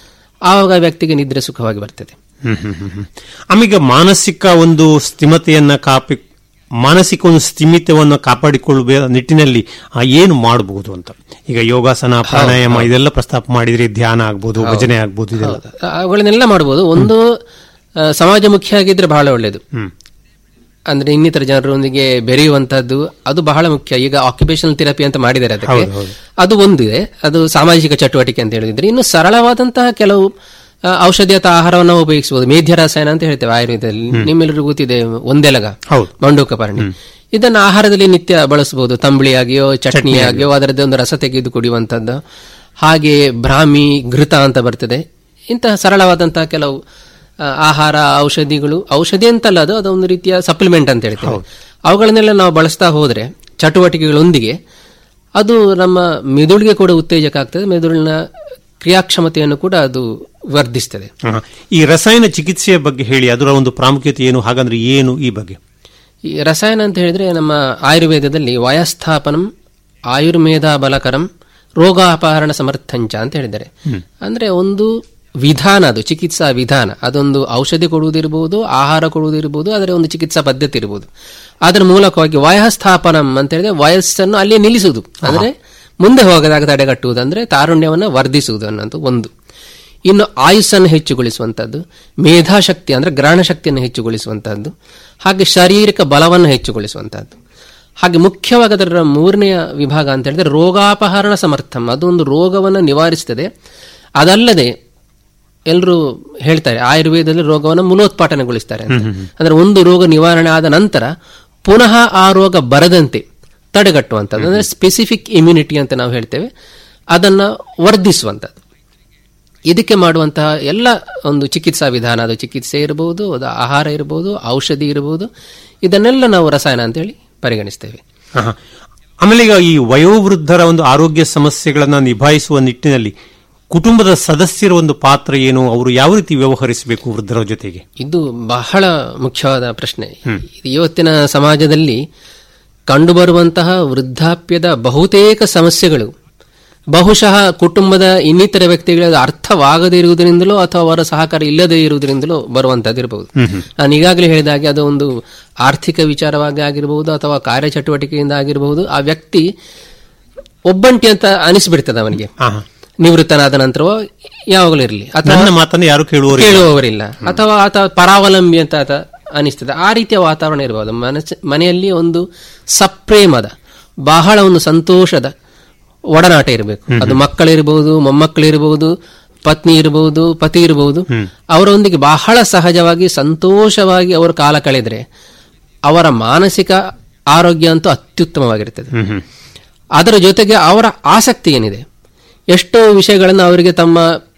ಆವಾಗ ವ್ಯಕ್ತಿಗೆ ನಿದ್ರೆ ಸುಖವಾಗಿ ಬರ್ತದೆ ಹ್ಮ್ ಹ್ಮ್ ಹ್ಮ್ ಹ್ಮ್. ಆಮೀಗ ಮಾನಸಿಕ ಒಂದು ಸ್ಥಿಮತೆಯನ್ನ ಕಾಪಿ ಮಾನಸಿಕ ಒಂದು ಸ್ಥಿಮಿತವನ್ನು ಕಾಪಾಡಿಕೊಳ್ಳುವ ನಿಟ್ಟಿನಲ್ಲಿ ಆ, ಏನು ಮಾಡಬಹುದು ಅಂತ ಈಗ ಯೋಗಾಸನ ಪ್ರಾಣಾಯಾಮ ಇದೆಲ್ಲ ಪ್ರಸ್ತಾಪ ಮಾಡಿದ್ರೆ ಧ್ಯಾನ ಆಗ್ಬೋದು ಭಜನೆ ಆಗ್ಬೋದು ಇದೆಲ್ಲ ಅವುಗಳನ್ನೆಲ್ಲ ಮಾಡಬಹುದು ಒಂದು ಆ, ಸಮಾಜಮುಖಿಯಾಗಿದ್ರೆ ಬಹಳ ಒಳ್ಳೆಯದು ಹ್ಮ್ ಅಂದ್ರೆ ಇನ್ನಿತರ ಜನರೊಂದಿಗೆ ಬೆರೆಯುವಂತದ್ದು ಅದು ಬಹಳ ಮುಖ್ಯ ಈಗ ಆಕ್ಯುಪೇಷನಲ್ ಥೆರಪಿ ಅಂತ ಮಾಡಿದ್ದಾರೆ ಅದಕ್ಕೆ ಅದು ಒಂದಿದೆ ಅದು ಸಾಮಾಜಿಕ ಚಟುವಟಿಕೆ ಅಂತ ಹೇಳಿದ್ರೆ ಇನ್ನು ಸರಳವಾದಂತಹ ಕೆಲವು ಆ, ಔಷಧಿ ಅಥವಾ ಆಹಾರವನ್ನು ಉಪಯೋಗಿಸಬಹುದು ಮೇಧ್ಯ ರಸಾಯನ ಅಂತ ಹೇಳ್ತೇವೆ ಆಯುರ್ವೇದದಲ್ಲಿ ನಿಮ್ಮೆಲ್ಲರಿಗೂ ಗೊತ್ತಿದೆ ಒಂದೆಲಗ ಹೌದು. ಮಂಡೂಕಪರ್ಣಿ ಇದನ್ನು ಆಹಾರದಲ್ಲಿ ನಿತ್ಯ ಬಳಸಬಹುದು ತಂಬಳಿಯಾಗಿಯೋ ಚಟ್ನಿಯಾಗಿಯೋ ಅದರದ್ದೇ ಒಂದು ರಸ ತೆಗೆದು ಕುಡಿಯುವಂತದ್ದು ಹಾಗೆ ಬ್ರಾಹ್ಮಿ ಘೃತ ಅಂತ ಬರ್ತದೆ ಇಂತಹ ಸರಳವಾದಂತಹ ಕೆಲವು ಆ, ಆಹಾರ ಔಷಧಿಗಳು ಔಷಧಿ ಅಂತಲ್ಲ ಅದು ಅದೊಂದು ರೀತಿಯ ಸಪ್ಲಿಮೆಂಟ್ ಅಂತ ಹೇಳ್ತೇವೆ ಅವುಗಳನ್ನೆಲ್ಲ ನಾವು ಬಳಸ್ತಾ ಹೋದ್ರೆ ಚಟುವಟಿಕೆಗಳೊಂದಿಗೆ ಅದು ನಮ್ಮ ಮೆದುಳಿಗೆ ಕೂಡ ಉತ್ತೇಜಕ ಆಗ್ತದೆ ಮೆದುಳಿನ ಕ್ರಿಯಾಕ್ಷಮತೆಯನ್ನು ಕೂಡ ಅದು ವರ್ಧಿಸ್ತದೆ ಹ. ಈ ರಸಾಯನ ಚಿಕಿತ್ಸೆಯ ಬಗ್ಗೆ ಹೇಳಿ ಅದರ ಒಂದು ಪ್ರಾಮುಖ್ಯತೆ ಏನು ಹಾಗಂದ್ರೆ ಏನು ಈ ಬಗ್ಗೆ ಈ ರಸಾಯನ ಅಂತ ಹೇಳಿದ್ರೆ ನಮ್ಮ ಆಯುರ್ವೇದದಲ್ಲಿ ವಯಸ್ಥಾಪನಂ ಆಯುರ್ವೇದ ಬಲಕರಂ ರೋಗಾಪಹರಣ ಸಮರ್ಥಂಚ ಅಂತ ಹೇಳಿದ್ದಾರೆ ಅಂದ್ರೆ ಒಂದು ವಿಧಾನ ಅದು ಚಿಕಿತ್ಸಾ ವಿಧಾನ ಅದೊಂದು ಔಷಧಿ ಕೊಡುವುದಿರಬಹುದು ಆಹಾರ ಕೊಡುವುದಿರಬಹುದು ಅದರ ಒಂದು ಚಿಕಿತ್ಸಾ ಪದ್ಧತಿ ಇರಬಹುದು ಅದರ ಮೂಲಕವಾಗಿ ವಯಸ್ಥಾಪನಂ ಅಂತ ಹೇಳಿದ್ರೆ ವಯಸ್ಸನ್ನು ಅಲ್ಲಿಯೇ ನಿಲ್ಲಿಸುವುದು ಅಂದ್ರೆ ಮುಂದೆ ಹೋಗದಾಗ ತಡೆಗಟ್ಟುವುದು ಅಂದ್ರೆ ತಾರುಣ್ಯವನ್ನು ವರ್ಧಿಸುವುದು ಅನ್ನೋದು ಒಂದು ಇನ್ನು ಆಯುಸ್ಸನ್ನು ಹೆಚ್ಚುಗೊಳಿಸುವಂತದ್ದು ಮೇಧಾಶಕ್ತಿ ಅಂದ್ರೆ ಗ್ರಹಣ ಶಕ್ತಿಯನ್ನು ಹೆಚ್ಚುಗೊಳಿಸುವಂತಹದ್ದು ಹಾಗೆ ಶಾರೀರಿಕ ಬಲವನ್ನು ಹೆಚ್ಚುಗೊಳಿಸುವಂತಹದ್ದು ಹಾಗೆ ಮುಖ್ಯವಾಗಿ ಅದರ ಮೂರನೆಯ ವಿಭಾಗ ಅಂತ ಹೇಳಿದ್ರೆ ರೋಗಾಪಹರಣ ಸಮರ್ಥಂ ಅದೊಂದು ರೋಗವನ್ನು ನಿವಾರಿಸುತ್ತದೆ ಅದಲ್ಲದೆ ಎಲ್ಲರೂ ಹೇಳ್ತಾರೆ ಆಯುರ್ವೇದದಲ್ಲಿ ರೋಗವನ್ನು ಮೂಲೋತ್ಪಾಟನೆಗೊಳಿಸ್ತಾರೆ ಅಂತ ಅಂದ್ರೆ ಒಂದು ರೋಗ ನಿವಾರಣೆ ಆದ ನಂತರ ಪುನಃ ಆ ರೋಗ ಬರದಂತೆ ತಡೆಗಟ್ಟುವಂಥದ್ದು ಅಂದ್ರೆ ಸ್ಪೆಸಿಫಿಕ್ ಇಮ್ಯುನಿಟಿ ಅಂತ ನಾವು ಹೇಳ್ತೇವೆ ಅದನ್ನ ವರ್ಧಿಸುವಂಥದ್ದು ಇದಕ್ಕೆ ಮಾಡುವಂತಹ ಎಲ್ಲ ಒಂದು ಚಿಕಿತ್ಸಾ ವಿಧಾನ ಅದು ಚಿಕಿತ್ಸೆ ಇರಬಹುದು ಅದು ಆಹಾರ ಇರಬಹುದು ಔಷಧಿ ಇರಬಹುದು ಇದನ್ನೆಲ್ಲ ನಾವು ರಸಾಯನ ಅಂತೇಳಿ ಪರಿಗಣಿಸ್ತೇವೆ ಹ. ಆಮೇಲೆ ಈಗ ಈ ವಯೋವೃದ್ಧರ ಒಂದು ಆರೋಗ್ಯ ಸಮಸ್ಯೆಗಳನ್ನ ನಿಭಾಯಿಸುವ ನಿಟ್ಟಿನಲ್ಲಿ ಕುಟುಂಬದ ಸದಸ್ಯರ ಒಂದು ಪಾತ್ರ ಏನು ಅವರು ಯಾವ ರೀತಿ ವ್ಯವಹರಿಸಬೇಕು ವೃದ್ಧರ ಜೊತೆಗೆ ಇದು ಬಹಳ ಮುಖ್ಯವಾದ ಪ್ರಶ್ನೆ ಇದು ಇವತ್ತಿನ ಸಮಾಜದಲ್ಲಿ ಕಂಡುಬರುವಂತಹ ವೃದ್ಧಾಪ್ಯದ ಬಹುತೇಕ ಸಮಸ್ಯೆಗಳು ಬಹುಶಃ ಕುಟುಂಬದ ಇನ್ನಿತರ ವ್ಯಕ್ತಿಗಳಿಗೆ ಅರ್ಥವಾಗದೇ ಇರುವುದರಿಂದಲೋ ಅಥವಾ ಅವರ ಸಹಕಾರ ಇಲ್ಲದೇ ಇರುವುದರಿಂದಲೋ ಬರುವಂತದ್ದಿರಬಹುದು ನಾನು ಈಗಾಗಲೇ ಹೇಳಿದ ಹಾಗೆ ಅದು ಒಂದು ಆರ್ಥಿಕ ವಿಚಾರವಾಗಿ ಆಗಿರಬಹುದು ಅಥವಾ ಕಾರ್ಯಚಟುವಟಿಕೆಯಿಂದ ಆಗಿರಬಹುದು ಆ ವ್ಯಕ್ತಿ ಒಬ್ಬಂಟಿ ಅಂತ ಅನಿಸ್ಬಿಡ್ತದೆ ಅವನಿಗೆ ಹಾ, ಹಾ. ನಿವೃತ್ತನಾದ ನಂತರವೋ ಯಾವಾಗಲೂ ಇರಲಿ ಅಥವಾ ನನ್ನ ಮಾತನ್ನು ಯಾರು ಕೇಳುವವರು ಕೇಳುವವರಿಲ್ಲ ಅಥವಾ ಆತ ಪರಾವಲಂಬಿ ಅಂತ ಆತ ಅನಿಸ್ತದೆ ಆ ರೀತಿಯ ವಾತಾವರಣ ಇರಬಹುದು ಮನಸ್ಸು ಮನೆಯಲ್ಲಿ ಒಂದು ಸಪ್ರೇಮದ ಬಹಳ ಒಂದು ಸಂತೋಷದ ಒಡನಾಟ ಇರಬೇಕು ಅದು ಮಕ್ಕಳಿರಬಹುದು ಮೊಮ್ಮಕ್ಕಳಿರಬಹುದು ಪತ್ನಿ ಇರಬಹುದು ಪತಿ ಇರಬಹುದು ಅವರೊಂದಿಗೆ ಬಹಳ ಸಹಜವಾಗಿ ಸಂತೋಷವಾಗಿ ಅವರು ಕಾಲ ಕಳೆದ್ರೆ ಅವರ ಮಾನಸಿಕ ಆರೋಗ್ಯ ಅಂತೂ ಅತ್ಯುತ್ತಮವಾಗಿರ್ತದೆ ಅದರ ಜೊತೆಗೆ ಅವರ ಆಸಕ್ತಿ ಏನಿದೆ ಎಷ್ಟೋ ವಿಷಯಗಳನ್ನು ಅವರಿಗೆ ತಮ್ಮ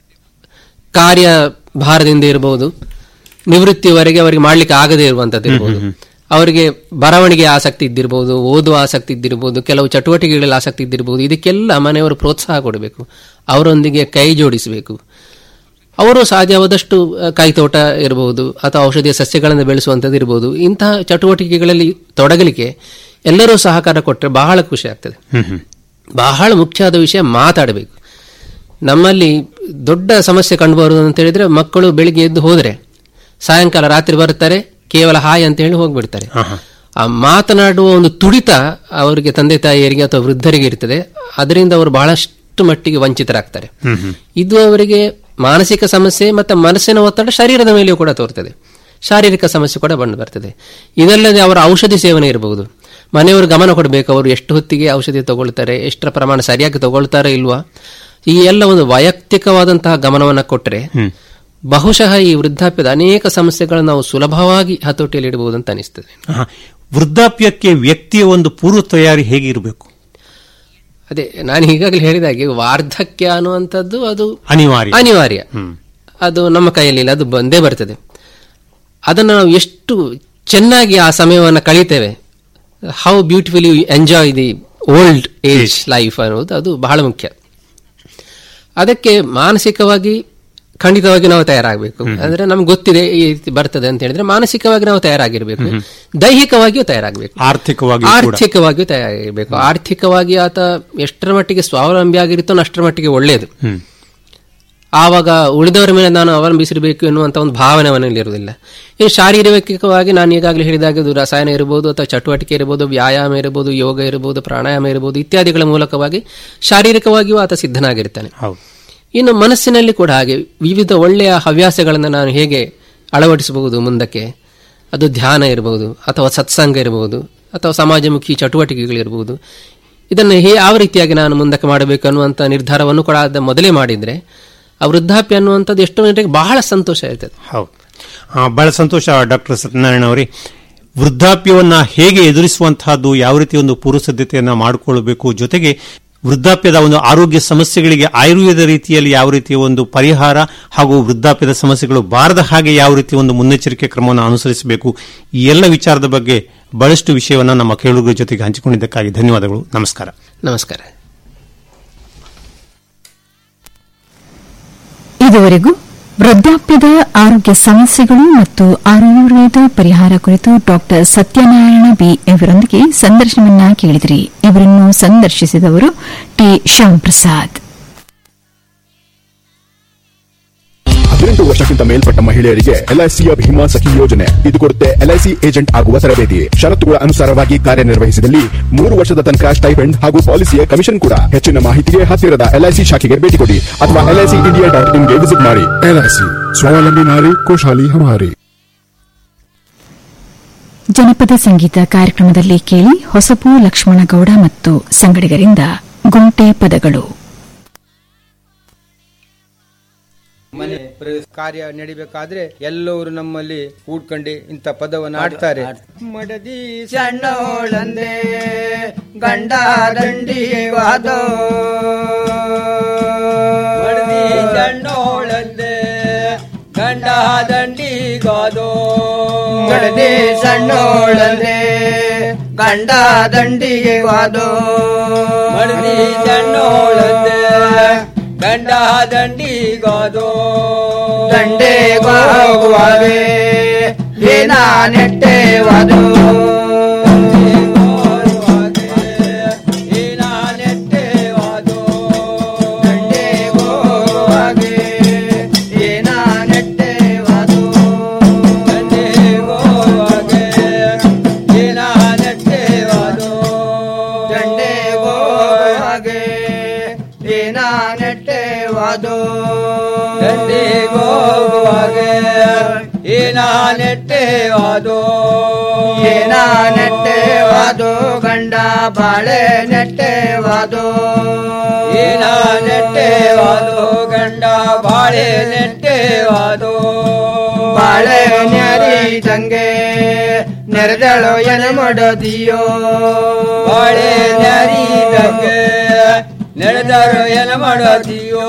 ಕಾರ್ಯ ಭಾರದಿಂದ ಇರಬಹುದು ನಿವೃತ್ತಿವರೆಗೆ ಅವರಿಗೆ ಮಾಡ್ಲಿಕ್ಕೆ ಆಗದೇ ಇರುವಂತದ್ದು ಇರಬಹುದು ಅವರಿಗೆ ಬರವಣಿಗೆ ಆಸಕ್ತಿ ಇದ್ದಿರಬಹುದು ಓದುವ ಆಸಕ್ತಿ ಇದ್ದಿರಬಹುದು ಕೆಲವು ಚಟುವಟಿಕೆಗಳಲ್ಲಿ ಆಸಕ್ತಿ ಇದ್ದಿರಬಹುದು ಇದಕ್ಕೆಲ್ಲ ಮನೆಯವರು ಪ್ರೋತ್ಸಾಹ ಕೊಡಬೇಕು ಅವರೊಂದಿಗೆ ಕೈ ಜೋಡಿಸಬೇಕು ಅವರು ಸಾಧ್ಯವಾದಷ್ಟು ಅಹ್, ಕೈತೋಟ ಇರಬಹುದು ಅಥವಾ ಔಷಧಿಯ ಸಸ್ಯಗಳನ್ನು ಬೆಳೆಸುವಂಥದ್ದು ಇರಬಹುದು ಇಂತಹ ಚಟುವಟಿಕೆಗಳಲ್ಲಿ ತೊಡಗಲಿಕ್ಕೆ ಎಲ್ಲರೂ ಸಹಕಾರ ಕೊಟ್ಟರೆ ಬಹಳ ಖುಷಿ ಆಗ್ತದೆ ಬಹಳ ಮುಖ್ಯವಾದ ವಿಷಯ ಮಾತಾಡಬೇಕು ನಮ್ಮಲ್ಲಿ ದೊಡ್ಡ ಸಮಸ್ಯೆ ಕಂಡುಬರುವುದು ಅಂತ ಹೇಳಿದ್ರೆ ಮಕ್ಕಳು ಬೆಳಿಗ್ಗೆ ಎದ್ದು ಹೋದರೆ ಸಾಯಂಕಾಲ ರಾತ್ರಿ ಬರ್ತಾರೆ ಕೇವಲ ಹಾಯ್ ಅಂತ ಹೇಳಿ ಹೋಗ್ಬಿಡ್ತಾರೆ ಆ ಮಾತನಾಡುವ ಒಂದು ತುಡಿತ ಅವರಿಗೆ ತಂದೆ ತಾಯಿಯರಿಗೆ ಅಥವಾ ವೃದ್ಧರಿಗೆ ಇರ್ತದೆ ಅದರಿಂದ ಅವರು ಬಹಳಷ್ಟು ಮಟ್ಟಿಗೆ ವಂಚಿತರಾಗ್ತಾರೆ ಇದು ಅವರಿಗೆ ಮಾನಸಿಕ ಸಮಸ್ಯೆ ಮತ್ತೆ ಮನಸ್ಸಿನ ಒತ್ತಡ ಶರೀರದ ಮೇಲೆಯೂ ಕೂಡ ತೋರ್ತದೆ ಶಾರೀರಿಕ ಸಮಸ್ಯೆ ಕೂಡ ಬಂದು ಬರ್ತದೆ ಇದಲ್ಲದೆ ಅವರ ಔಷಧಿ ಸೇವನೆ ಇರಬಹುದು ಮನೆಯವರು ಗಮನ ಕೊಡಬೇಕು ಅವರು ಎಷ್ಟು ಹೊತ್ತಿಗೆ ಔಷಧಿ ತಗೊಳ್ತಾರೆ ಎಷ್ಟರ ಪ್ರಮಾಣ ಸರಿಯಾಗಿ ತಗೊಳ್ತಾರೋ ಇಲ್ವಾ ಈ ಎಲ್ಲ ಒಂದು ವೈಯಕ್ತಿಕವಾದಂತಹ ಗಮನವನ್ನು ಕೊಟ್ಟರೆ ಬಹುಶಃ ಈ ವೃದ್ಧಾಪ್ಯದ ಅನೇಕ ಸಮಸ್ಯೆಗಳನ್ನು ನಾವು ಸುಲಭವಾಗಿ ಹತೋಟಿಯಲ್ಲಿ ಇಡಬಹುದು ಅಂತ ಅನಿಸ್ತದೆ ಹಾ. ವೃದ್ಧಾಪ್ಯಕ್ಕೆ ವ್ಯಕ್ತಿಯ ಒಂದು ಪೂರ್ವ ತಯಾರಿ ಹೇಗಿರಬೇಕು ಅದೇ ನಾನು ಈಗಾಗಲೇ ಹೇಳಿದ ಹಾಗೆ ವಾರ್ಧಕ್ಯ ಅನ್ನುವಂಥದ್ದು ಅದು ಅನಿವಾರ್ಯ ಅನಿವಾರ್ಯ ಅದು ನಮ್ಮ ಕೈಯಲ್ಲಿಲ್ಲ ಅದು ಬಂದೇ ಬರ್ತದೆ ಅದನ್ನು ನಾವು ಎಷ್ಟು ಚೆನ್ನಾಗಿ ಆ ಸಮಯವನ್ನು ಕಳೀತೇವೆ how beautifully enjoy the old age life ಅನ್ನೋದು ಅದು ಬಹಳ ಮುಖ್ಯ ಅದಕ್ಕೆ ಮಾನಸಿಕವಾಗಿ ಖಂಡಿತವಾಗಿ ನಾವು ತಯಾರಾಗಬೇಕು ಅಂದ್ರೆ ನಮ್ಗೆ ಗೊತ್ತಿದೆ ಈ ರೀತಿ ಬರ್ತದೆ ಅಂತ ಹೇಳಿದ್ರೆ ಮಾನಸಿಕವಾಗಿ ನಾವು ತಯಾರಾಗಿರ್ಬೇಕು ದೈಹಿಕವಾಗಿಯೂ ತಯಾರಾಗಬೇಕು ಆರ್ಥಿಕವಾಗಿ ಕೂಡ ಆರ್ಥಿಕವಾಗಿಯೂ ತಯಾರಾಗಿರ್ಬೇಕು ಆರ್ಥಿಕವಾಗಿ ಆತ ಎಷ್ಟರ ಮಟ್ಟಿಗೆ ಸ್ವಾವಲಂಬಿ ಆಗಿರುತ್ತೋ ಅಷ್ಟರ ಮಟ್ಟಿಗೆ ಒಳ್ಳೆಯದು ಆವಾಗ ಉಳಿದವರ ಮೇಲೆ ನಾನು ಅವಲಂಬಿಸಿರಬೇಕು ಎನ್ನುವಂತ ಒಂದು ಭಾವನೆ ಅವನಲ್ಲಿ ಇರುವುದಿಲ್ಲ ಇನ್ನು ಶಾರೀರಿಕವಾಗಿ ನಾನು ಈಗಾಗಲೇ ಹೇಳಿದಾಗ ಅದು ರಸಾಯನ ಇರಬಹುದು ಅಥವಾ ಚಟುವಟಿಕೆ ಇರಬಹುದು ವ್ಯಾಯಾಮ ಇರಬಹುದು ಯೋಗ ಇರಬಹುದು ಪ್ರಾಣಾಯಾಮ ಇರಬಹುದು ಇತ್ಯಾದಿಗಳ ಮೂಲಕವಾಗಿ ಶಾರೀರಿಕವಾಗಿಯೂ ಆತ ಸಿದ್ಧನಾಗಿರ್ತಾನೆ ಹೌದು ಇನ್ನು ಮನಸ್ಸಿನಲ್ಲಿ ಕೂಡ ಹಾಗೆ ವಿವಿಧ ಒಳ್ಳೆಯ ಹವ್ಯಾಸಗಳನ್ನು ನಾನು ಹೇಗೆ ಅಳವಡಿಸಬಹುದು ಮುಂದಕ್ಕೆ ಅದು ಧ್ಯಾನ ಇರಬಹುದು ಅಥವಾ ಸತ್ಸಂಗ ಇರಬಹುದು ಅಥವಾ ಸಮಾಜಮುಖಿ ಚಟುವಟಿಕೆಗಳಿರಬಹುದು ಇದನ್ನು ಹೇ ಯಾವ ರೀತಿಯಾಗಿ ನಾನು ಮುಂದಕ್ಕೆ ಮಾಡಬೇಕು ಅನ್ನುವಂಥ ನಿರ್ಧಾರವನ್ನು ಕೂಡ ಅದ ಮೊದಲೇ ಮಾಡಿದ್ರೆ ಆ ವೃದ್ಧಾಪ್ಯ ಅನ್ನುವಂಥದ್ದು ಎಷ್ಟೋ ಜನರಿಗೆ ಬಹಳ ಸಂತೋಷ ಇರ್ತದೆ ಹೌದು ಆ, ಬಹಳ ಸಂತೋಷ ಡಾಕ್ಟರ್ ಸತ್ಯನಾರಾಯಣ ಅವರೇ ವೃದ್ಧಾಪ್ಯವನ್ನ ಹೇಗೆ ಎದುರಿಸುವಂತಹದ್ದು ಯಾವ ರೀತಿ ಒಂದು ಪೂರ್ವ ಸಿದ್ಧತೆಯನ್ನ ಮಾಡಿಕೊಳ್ಳಬೇಕು ಜೊತೆಗೆ ವೃದ್ಧಾಪ್ಯದ ಒಂದು ಆರೋಗ್ಯ ಸಮಸ್ಯೆಗಳಿಗೆ ಆಯುರ್ವೇದ ರೀತಿಯಲ್ಲಿ ಯಾವ ರೀತಿಯ ಒಂದು ಪರಿಹಾರ ಹಾಗೂ ವೃದ್ಧಾಪ್ಯದ ಸಮಸ್ಯೆಗಳು ಬಾರದ ಹಾಗೆ ಯಾವ ರೀತಿಯ ಒಂದು ಮುನ್ನೆಚ್ಚರಿಕೆ ಕ್ರಮವನ್ನು ಅನುಸರಿಸಬೇಕು ಈ ಎಲ್ಲ ವಿಚಾರದ ಬಗ್ಗೆ ಬಹಳಷ್ಟು ವಿಷಯವನ್ನ ನಮ್ಮ ಕೇಳುಗರ ಜೊತೆಗೆ ಹಂಚಿಕೊಂಡಿದ್ದಕ್ಕಾಗಿ ಧನ್ಯವಾದಗಳು ನಮಸ್ಕಾರ ನಮಸ್ಕಾರ ಇದುವರೆಗೂ ವೃದ್ಧಾಪ್ಯದ ಆರೋಗ್ಯ ಸಮಸ್ಯೆಗಳು ಮತ್ತು ಆಯುರ್ವೇದ ಪರಿಹಾರ ಕುರಿತು ಡಾಕ್ಟರ್ ಸತ್ಯನಾರಾಯಣ ಬಿ ಇವರೊಂದಿಗೆ ಸಂದರ್ಶನವನ್ನ ಕೇಳಿದಿರಿ ಇವರನ್ನು ಸಂದರ್ಶಿಸಿದವರು ಟಿ ಶ್ಯಾಮ್ ಪ್ರಸಾದ್ ಹದಿನೆಂಟು ವರ್ಷಕ್ಕಿಂತ ಮೇಲ್ಪಟ್ಟ ಮಹಿಳೆಯರಿಗೆ ಎಲ್ಐಸಿಯ ಭೀಮಾ ಸಖಿ ಯೋಜನೆ ಇದು ಕೊಡುತ್ತೆ ಎಲ್ಐಸಿ ಏಜೆಂಟ್ ಆಗುವ ತರಬೇತಿ ಷರತ್ತುಗಳ ಅನುಸಾರವಾಗಿ ಕಾರ್ಯನಿರ್ವಹಿಸಿದಲ್ಲಿ ಮೂರು ವರ್ಷದ ತನಕ ಸ್ಟೈಪೆಂಡ್ ಹಾಗೂ ಪಾಲಿಸಿಯ ಕಮಿಷನ್ ಕೂಡ ಹೆಚ್ಚಿನ ಮಾಹಿತಿಗೆ ಹತ್ತಿರದ ಎಲ್ಐಸಿ ಶಾಖೆಗೆ ಭೇಟಿ ಕೊಡಿ ಅಥವಾ ಎಲ್ಐಸಿ ಇಂಡಿಯಾ ಡಾಟ್ ಇನ್ಗೆ ವಿಸಿಟ್ ಮಾಡಿ ಎಲ್ಐಸಿ ಸ್ವಾವಲಂಬಿ ನಾರಿ ಖುಷಾಲಿ ಹಮಾರಿ ಜನಪದ ಸಂಗೀತ ಕಾರ್ಯಕ್ರಮದಲ್ಲಿ ಕೇಳಿ ಹೊಸಪು ಲಕ್ಷ್ಮಣಗೌಡ ಮತ್ತು ಸಂಗಡಿಗರಿಂದ ಗುಂಟೆ ಪದಗಳು ಮನೆ ಪ್ರ- ಕಾರ್ಯ ನಡಿಬೇಕಾದ್ರೆ ಎಲ್ಲವರು ನಮ್ಮಲ್ಲಿ ಕೂಡ್ಕೊಂಡು ಇಂಥ ಪದವನ್ನು ಆಡ್ತಾರೆ ಮಡದಿ ಸಣ್ಣೋಳಂದೆ ಗಂಡ ದಂಡಿ ವಾದೋ ಮಡದಿ ಸಣ್ಣೋಳಂದೆ ಗಂಡ ದಂಡಿ ಗಾದೋ ಮಡದಿ ಸಣ್ಣೋಳಂದೆ ಗಂಡ ದಂಡಿಗೆ ವಾದೋ ಮಡದಿ ಸಣ್ಣೋಳಂದೆ ಗಂಡ ದಂಡಿಗೋದು ದಂಡೆಗೋಗುವವೆ ಏನ ನೆಟ್ಟೆವದು ಏನ ನೆಟ್ಟೆವದು ನೆಟ್ಟೆವಾದು ದಂಡಿಗೋಗುವಾಗೆ ಏನ ನೆಟ್ಟೆವಾದು ಏನ ನೆಟ್ಟೆವಾದು ಗಂಡ ಬಾಳೆ ನೆಟ್ಟೆವಾದು ಏನ ನೆಟ್ಟೆವಾದು ಗಂಡ ಬಾಳೆ ನೆಟ್ಟೆವಾದು ಬಾಳೆ ನ್ಯಾರಿದಂಗೆ ನೆರೆದಳು ಎನ ಮಾಡದಿಯೋ ಬಾಳೆ ನ್ಯಾರಿದಂಗೆ ನೆರೆದರು ಎನ ಮಾಡದಿಯೋ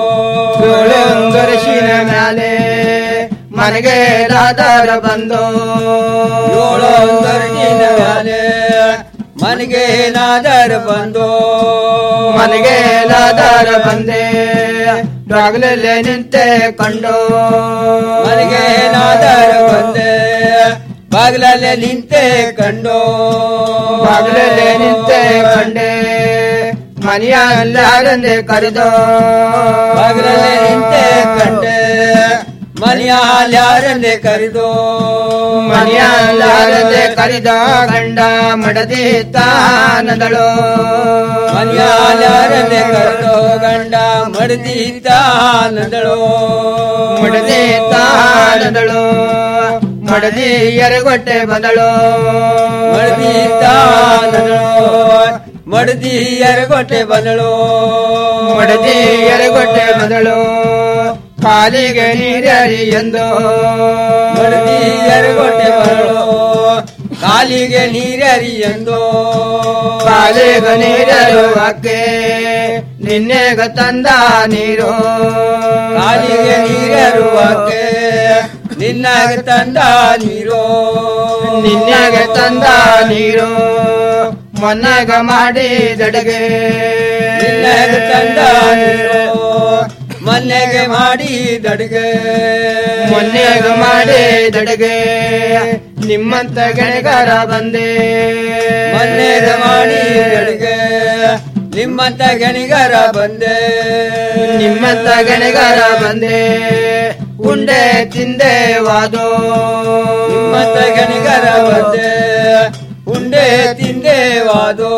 ಗರಿಶಿನ ಮ್ಯಾಲೆ ಮನೆಗೆ ರಾಧಾರ ಬಂದು ಏಳು ಗರಿಶಿನ ಮ್ಯಾಲೆ ಮನೆಗೆ ನಾದರ ಬಂದು ಮನೆಗೆ ನಾದರ ಬಂದೆ ಬಾಗಿಲಲ್ಲೇ ನಿಂತೆ ಕಂಡು ಮನೆಗೆ ನಾದರ ಬಂದೆ ಬಾಗಿಲಲ್ಲೇ ನಿಂತೆ ಕಂಡು ಬಾಗಿಲಲ್ಲೇ ನಿಂತೆ ಕಂಡೆ ಮನೆಯಲ್ಲಾರಂದೆ ಕರೆದು ಬಾಗಿಲಲ್ಲೇ ನಿಂತೆ ಕಂಡೆ ಮನೆಯಲ್ಲಾರಂದೆ ಕರೆದು ಮನೆಯಲ್ಲಾರಂದೆ ಕರೆದ ಗಂಡ ಮಡದಿ ತಾನದಳು ಮನೆಯಲ್ಲಾರಂದೆ ಕರೆದು ಗಂಡ ಮಡದಿ ತಾನದಳು ಮಡದಿ ತಾನದಳು ಮಡದಿ ಎರಗೊಟ್ಟೆ ಬಂದಳು ಮಡದಿ ತಾನದಳು ಮಡದಿ ಎರಗೊಟ್ಟೆ ಬಂದಳು ಮಡದಿ ಎರಗೊಟ್ಟೆ ಬಂದಳು ಕಾಲಿಗೆ ನೀರರಿ ಎಂದು ಮಡದಿ ಎರಗೊಟ್ಟೆ ಬಂದಳು ಕಾಲಿಗೆ ನೀರರಿ ಎಂದು ಕಾಲಿಗೆ ನೀರರು ಅಕ್ಕೆ ನಿನ್ನೆಗ ತಂದ ನೀರು ಕಾಲಿಗೆ ನೀರರು ಅಕ್ಕೆ ನಿನ್ನಾಗ ತಂದ ನೀರು ನಿನ್ನಾಗ ತಂದ ನೀರು ಮೊನ್ನಾಗ ಮಾಡಿದಡಿಗೆ ನಿನ್ನಾಗ ತಂದ ನೀರು ಮೊನ್ನೆಗೆ ಮಾಡಿದಡಿಗೆ ಮೊನ್ನೆಗೆ ಮಾಡಿದಡಿಗೆ ನಿಮ್ಮಂತ ಗೆಳೆಗಾರ ಬಂದೆ ಮೊನ್ನೆಗೆ ಮಾಡಿದಡಿಗೆ ನಿಮ್ಮಂತ ಗಣಿಗಾರ ಬಂದೆ ನಿಮ್ಮಂತ ಗಣಿಗಾರ ಬಂದೆ ಉಂಡೆ ತಿಂದೆ ವಾದೋ ನಿಮ್ಮಂತ ಗಣಿಗಾರ ಬಂದೆ ಉಂಡೆ ತಿಂದೆ ವಾದೋ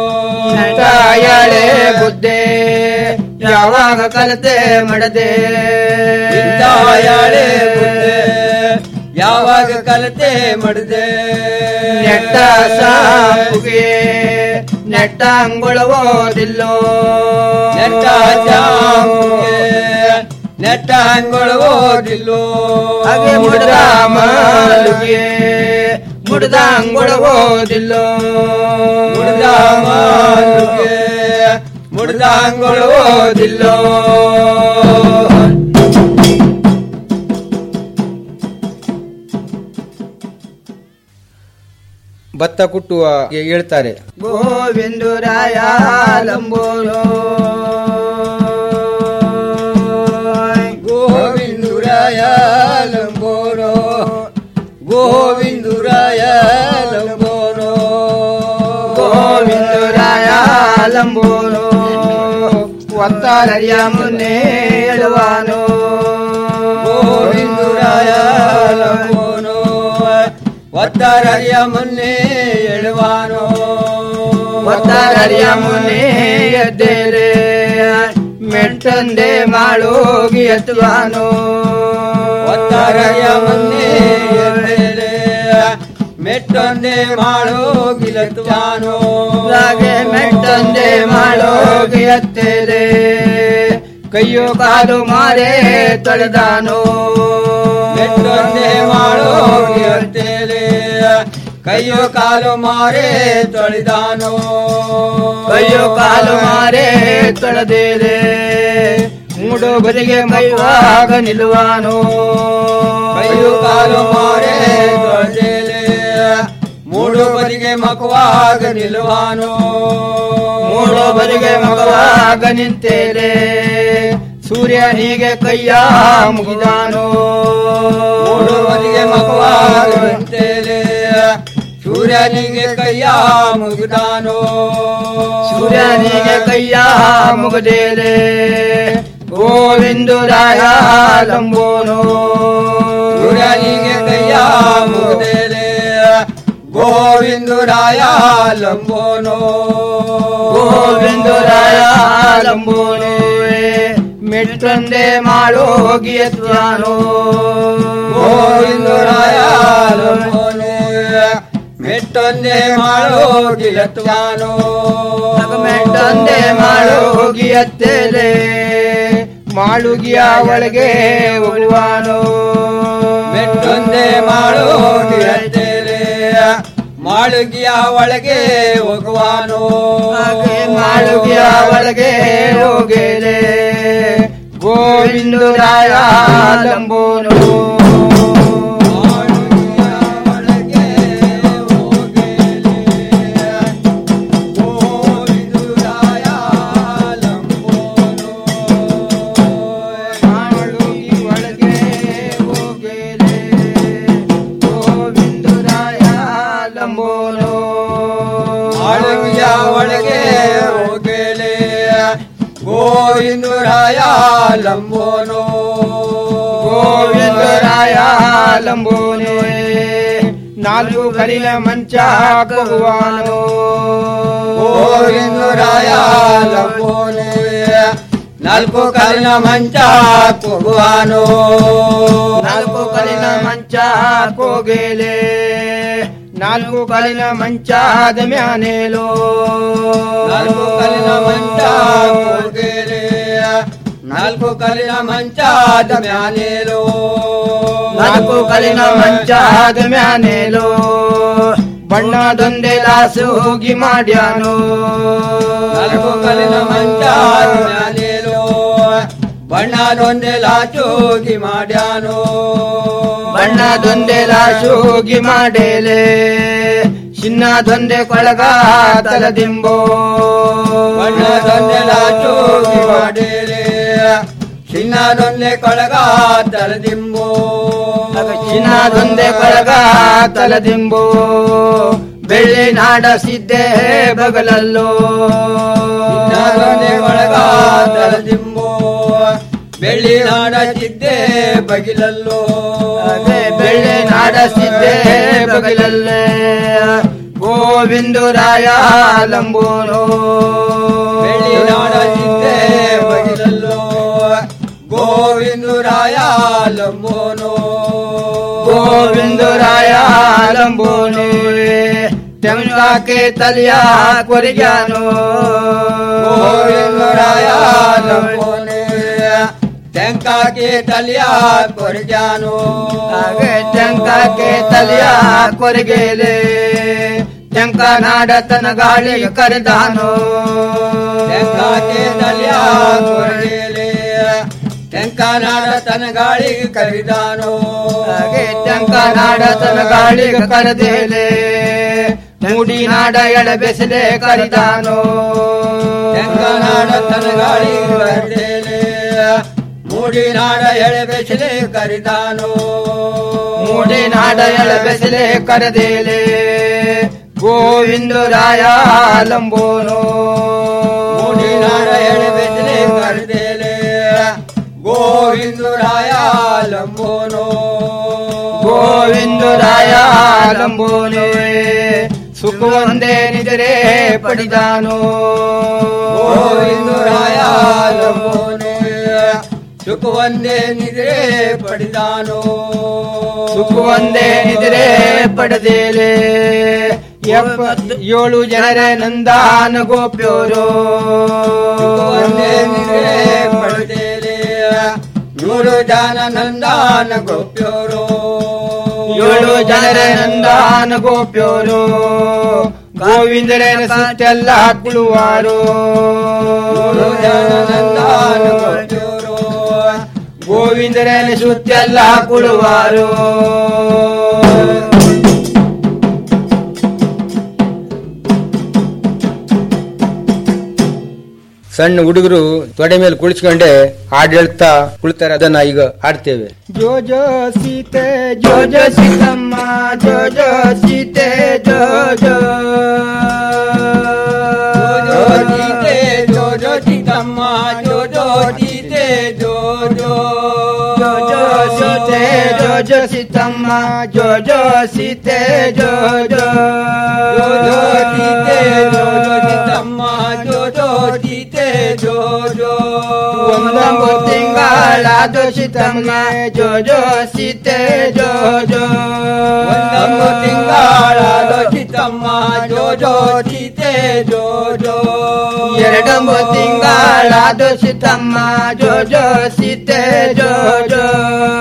ತಾಯಳೆ ಬುದ್ಧೆ ಯಾವಾಗ ಕಲತೆ ಮಾಡದೆ ತಾಯಳೆ ಬುದ್ಧೆ ಯಾವಾಗ ಕಲತೆ ಮಾಡದೆ ನೆಟ್ಟ ಸಾಪುಗೆ ನೆಟ್ಟ ಅಂಗುಳವೋದಿಲ್ಲೋ ನೆಟ್ಟ ಜಾಂಬುಗೆ ನೆಟ್ಟ ಅಂಗುಳವೋದಿಲ್ಲೋ ಹಾಗೆ ಮುಡ್ದ ಮಾಲುಗೆ ಮುಡ್ದ ಅಂಗುಳವೋದಿಲ್ಲೋ ಮುಡ್ದ ಮಾಲುಗೆ ಮುಡ್ದ ಅಂಗುಳವೋದಿಲ್ಲೋ ಭತ್ತ ಕುಟ್ಟುವ ಹೇಳ್ತಾರೆ ಗೋವಿಂದುರಾಯ ಲಂಬೋಲೋ ಗೋವಿಂದುರಾಯ ಲಂಬೋಲೋ ಗೋವಿಂದುರಾಯ ಲಂಬೋಲೋ ಗೋವಿಂದುರಾಯ ಲಂಬೋಲೋ ಒತ್ತಾರರಿಯ ಮುನ್ನೆ ಹೇಳುವಾನೋ ಗೋವಿಂದುರಾಯ ಲಂಬೋನೋ ಒತ್ತಾರರಿಯ ಮುನ್ನೆ ಎಳುವಾನೋ ಒತ್ತಾರರಿಯ ಮುನ್ನೆ ಎದ್ದೇರೆ ಮೆಟ್ಟಂದೆ ಮಾಡೋಗಿ ಎತ್ತುವಾನೋ ಒತ್ತಾರರಿಯ ಮುನ್ನೆ ಎದ್ದೇರೆ ಮೆಟ್ಟೊಂದೆ ಮಾಡೋಗಿ ಎತ್ತುವಾನೋ ಹಾಗೆ ಮೆಟ್ಟೊಂದೆ ಮಾಡೋಗಿ ಎತ್ತೇರೆ ಕೈಯೋ ಕಾಲು ಮಾರೆ ತೊಳೆದಾನೋ ಮೆಟ್ಟೊಂದೆ ಮಾಡೋಗಿ ಎತ್ತೇರೆ ಕೈಯೋ ಕಾಲು ಮಾರೆ ತೊಳೆದಾನೋ ಕೈಯೋ ಕಾಲು ಮಾರೆ ತೊಳೆದೇರೆ ಮೂಡು ಬದಿಗೆ ಮೈವಾಗ ನಿಲ್ಲುವಾನೋ ಕೈಯೋ ಕಾಲು ಮಾರೆ ತೊಳೆದೇಲೆ ಮೂಡು ಬದಿಗೆ ಮಕವಾಗ ನಿಲ್ಲುವಾನೋ ಮೂಡು ಬದಿಗೆ ಮಕವಾಗ ನಿಂತೇರೆ ಸೂರ್ಯನಿಗೆ ಕೈಯ ಮುಗಿದಾನೋ ಮೂಡು ಬದಿಗೆ ಮಕವಾಗ ನಿಂತೇರೆ ಸೂರ್ಯನಿಗೆ ಕೈಯ ಮುಗಿದಾನೋ ಸೂರ್ಯನಿಗೆ ಕೈಯ ಮುಗದೇರೆ ಗೋವಿಂದುರಾಯ ಲಂಬೋನೋ ಸೂರ್ಯನಿಗೆ ಕೈಯ ಮುಗದೇರೆ ಗೋವಿಂದುರಾಯ ಲಂಬೋನೋ ಗೋವಿಂದುರಾಯ ಲಂಬೋನೋ ಮೆಟ್ಟೊಂದೆ ಮಾಡೋ ಹೋಗಿಯತ್ವಾನೋ ಗೋವಿಂದರಾಯ ಲಂಬೋನೆ ಮೆಟ್ಟೊಂದೆ ಮಾಡೋ ಹೋಗಿಯತ್ವಾನೋ ಮೆಟ್ಟೊಂದೆ ಮಾಡೋ ಹೋಗಿಯತ್ತೇಲೆ ಮಾಳುಗಿಯ ಒಳಗೆ ಹೋಗುವಾನೋ ಮೆಟ್ಟೊಂದೆ ಮಾಡೋ ಹೋಗಿಯತ್ತೇಲೆ ಮಾಳುಗಿಯ ಒಳಗೆ ಹೋಗುವಾನೋ ಮಾಳುಗಿಯ ಒಳಗೆ ಹೋಗೇಲೆ ಗೋವಿಂದರಾಯ ಲಂಬೋನು ಲಂಬೋನು ಮಾಳುಗಿಯ ಒಳಗೆ ಹೋಗೇಲೆ ಗೋವಿಂದರಾಯ ಲಂಬೋನು ಗೋವಿಂದರಾಯ ಲಂಬೋನೆ ನಾಲ್ಕು ಕಲಿನ ಮಂಚ ಹಾಕುವಾನು ಗೋವಿಂದರಾಯ ಲಂಬೋನೆ ನಾಲ್ಕು ಕಲಿನ ಮಂಚ ಹಾಕುವಾನು ನಾಲ್ಕು ಕಲಿನ ಮಂಚ ಹಾಕೋಗೇಲೆ ನಾಲ್ಕು ಕಲಿನ ಮಂಚಾದ ಮ್ಯಾನೇಲೋ ನಾಲ್ಕು ಕಲಿನ ಮಂಚ ಹಾಕೋಗೇಲೆ ನಾಲ್ಕು ಕಲಿನ ಮಂಚಾದ ಮ್ಯಾನೇಲೋ ನಾಲ್ಕು ಕಲಿನ ಮಂಚಾದ ಮ್ಯಾನೇಲೋ ಬಣ್ಣದೊಂದೆ ಲಾಸು ಹೋಗಿ ಮಾಡ್ಯಾನು ನಾಲ್ಕು ಕಲಿನ ಮಂಚಾದ ಮ್ಯಾನೇಲೋ ಬಣ್ಣದೊಂದೆ ಲಾಚು ಹೋಗಿ ಮಾಡ್ಯಾನು ಬಣ್ಣದೊಂದೆ ಲಾಚು ಹೋಗಿ ಮಾಡೇಲೆ ಚಿನ್ನದೊಂದೆ ಕೊಳಗ ತಲದಿಂಬೋ ಬಣ್ಣದೊಂದೆ ಲಾಚು ಹೋಗಿ ಮಾಡೇಲೆ ಚಿನ್ನದೊಂದೆ ಕೊಳಗ ತಲದಿಂಬೋ ಚಿನ್ನದೊಂದೆ ಕೊಳಗ ತಲದಿಂಬೋ ಬೆಳ್ಳಿ ನಾಡ ಸಿದ್ದೆ ಬಗಲಲ್ಲೋ ಚಿನ್ನದೊಂದೆ ಕೊಳಗ ತಲದಿಂಬೋ ಬೆಳ್ಳಿ ನಾಡ ಸಿದ್ದೆ ಬಗಿಲಲ್ಲೋ ಬೆಳ್ಳಿ ನಾಡ ಸಿದ್ದೆ ಬಗಿಲಲ್ಲೇ ಗೋವಿಂದರಾಯ ಲಂಬೋನೋ ಬೆಳ್ಳಿ ನಾಡ ಸಿದ್ದೆ ಬಗಿಲಲ್ಲೋ ಗೋವಿಂದರಾಯ ಲಂಬೋನೋ ಗೋವಿಂದರಾಯ ಲಂಬೋನೋ ತೆಂಗಾಕೆ ತಲಿಯ ಕೊರಿಗಾನೋ ಗೋವಿಂದರಾಯ ಲಂಬೋನೇ ಟೆಂಕಾಕೆ ತಲಿಯ ಕೊರಗ್ಯಾನು ಹಾಗೆ ಟೆಂಕಾಕೆ ತಲಿಯ ಕೊರಗೇಲೆ ಟೆಂಕ ನಾಡ ತನ ಗಾಳಿ ಕರೆದಾನು ಟೆಂಕಾಕೆ ತಲಿಯ ಕೊರಗೇಲೆ ಟೆಂಕ ನಾಡ ತನ ಗಾಳಿ ಕರೆದಾನು ಹಾಗೆ ಟೆಂಕ ನಾಡ ತನ ಗಾಳಿ ಕರೆದೇಲೆ ಮೂಡಿ ನಾಡ ಎಳ ಬೆಸಲೆ ಕರಿದಾನು ಟೆಂಕ ನಾಡ ತನ ಗಾಳಿ ಕರೆದೇಲೆ ಮೂಡಿ ನಾಡ ಎಳೆ ಬೆಸಲೆ ಕರಿದಾನು ಮೂಡಿ ನಾಡ ಎಳೆ ಬೆಸಲೆ ಕರೆದೇಲೆ ಗೋವಿಂದರಾಯ ಲಂಬೋನು ಮೂಡಿ ನಾಡ ಎಳೆ ಬೆಸಲೆ ಕರೆದೇಲೆ ಗೋವಿಂದರಾಯ ಲಂಬೋನು ಗೋವಿಂದರಾಯ ಲಂಬೋನು ಸುಖವೊಂದೇ ನಿದರೆ ಪಡಿದಾನು ಗೋವಿಂದರಾಯ ಲಂಬೋನು ಸುಖವೊಂದೇ ನಿದ್ರೆ ಪಡೆದಾನು ಸುಖವೊಂದೇ ನಿದ್ರೆ ಪಡೆದೇಲೆ ಎಪ್ಪತ್ತು ಏಳು ಜನರ ನಂದಾನ ಗೋಪ್ಯೋರು ಸುಖವೊಂದೇ ನಿದ್ರೆ ಪಡೆದೇಲೆ ನೂರು ಜನ ನಂದಾನ ಗೋಪ್ಯೋರು ಏಳು ಜನರ ನಂದಾನ ಗೋಪ್ಯೋರು ಗೋವಿಂದರನ ಸುತ್ತೆಲ್ಲ ಕುಳುವಾರು ಏಳು ಜನ ನಂದಾನ ಗೋಪ್ಯೋರು ಗೋವಿಂದರನ ಸುತ್ತೆಲ್ಲ ಕುಳುವಾರು ಸಣ್ಣ ಹುಡುಗರು ತೊಡೆ ಮೇಲೆ ಕುಳಿಸ್ಕೊಂಡೆ ಹಾಡು ಹೇಳ್ತಾ ಕುಳಿತಾರೆ ಅದನ್ನ ಈಗ ಹಾಡ್ತೇವೆ ಜೋ ಜೋ ಸೀತೆ ಜೋ ಜೋ ಸೀತಮ್ಮ ಜೋ ಜೋ ಸೀತೆ ಜೋ ಜೋ ಜೋ ಸೀತೆ ಜೋ ಜೋ ಸೀತಮ್ಮ ಜೋ ಜೋ ಸೀತೆ ಜೋ ಜೋ ಜೋ ಜೋ ಸೀತೆ ಜೋ ಜೋ ಸೀತಮ್ಮ ಜೋ ಜೋ ಸೀತೆ ಜೋ ಜೋ ಜೋ ಜೋ ಸೀತೆ ಜೋ ಜೋ ಸೀತಮ್ಮ ಜೋ ಜೋ ಸೀತೆ ಜೋ ಜೋ ಒಂದ ಎರಡೊಂಬು ತಿಂಗಳ ದೋಷಿತಮ್ಮ ಜೋ ಜೋ ಸೀತೆ ಜೋ ಜೋ ಒಂದೊಂದು ತಿಂಗಳ ದೋಷಿತಮ್ಮ ಜೋ ಜೋ ಸೀತೆ ಜೋ ಜೋ ಎರಡೊಂಬು ತಿಂಗಳ ದೋಷಿತಮ್ಮ ಜೋ ಜೋ ಸೀತೆ ಜೋ ಜೋ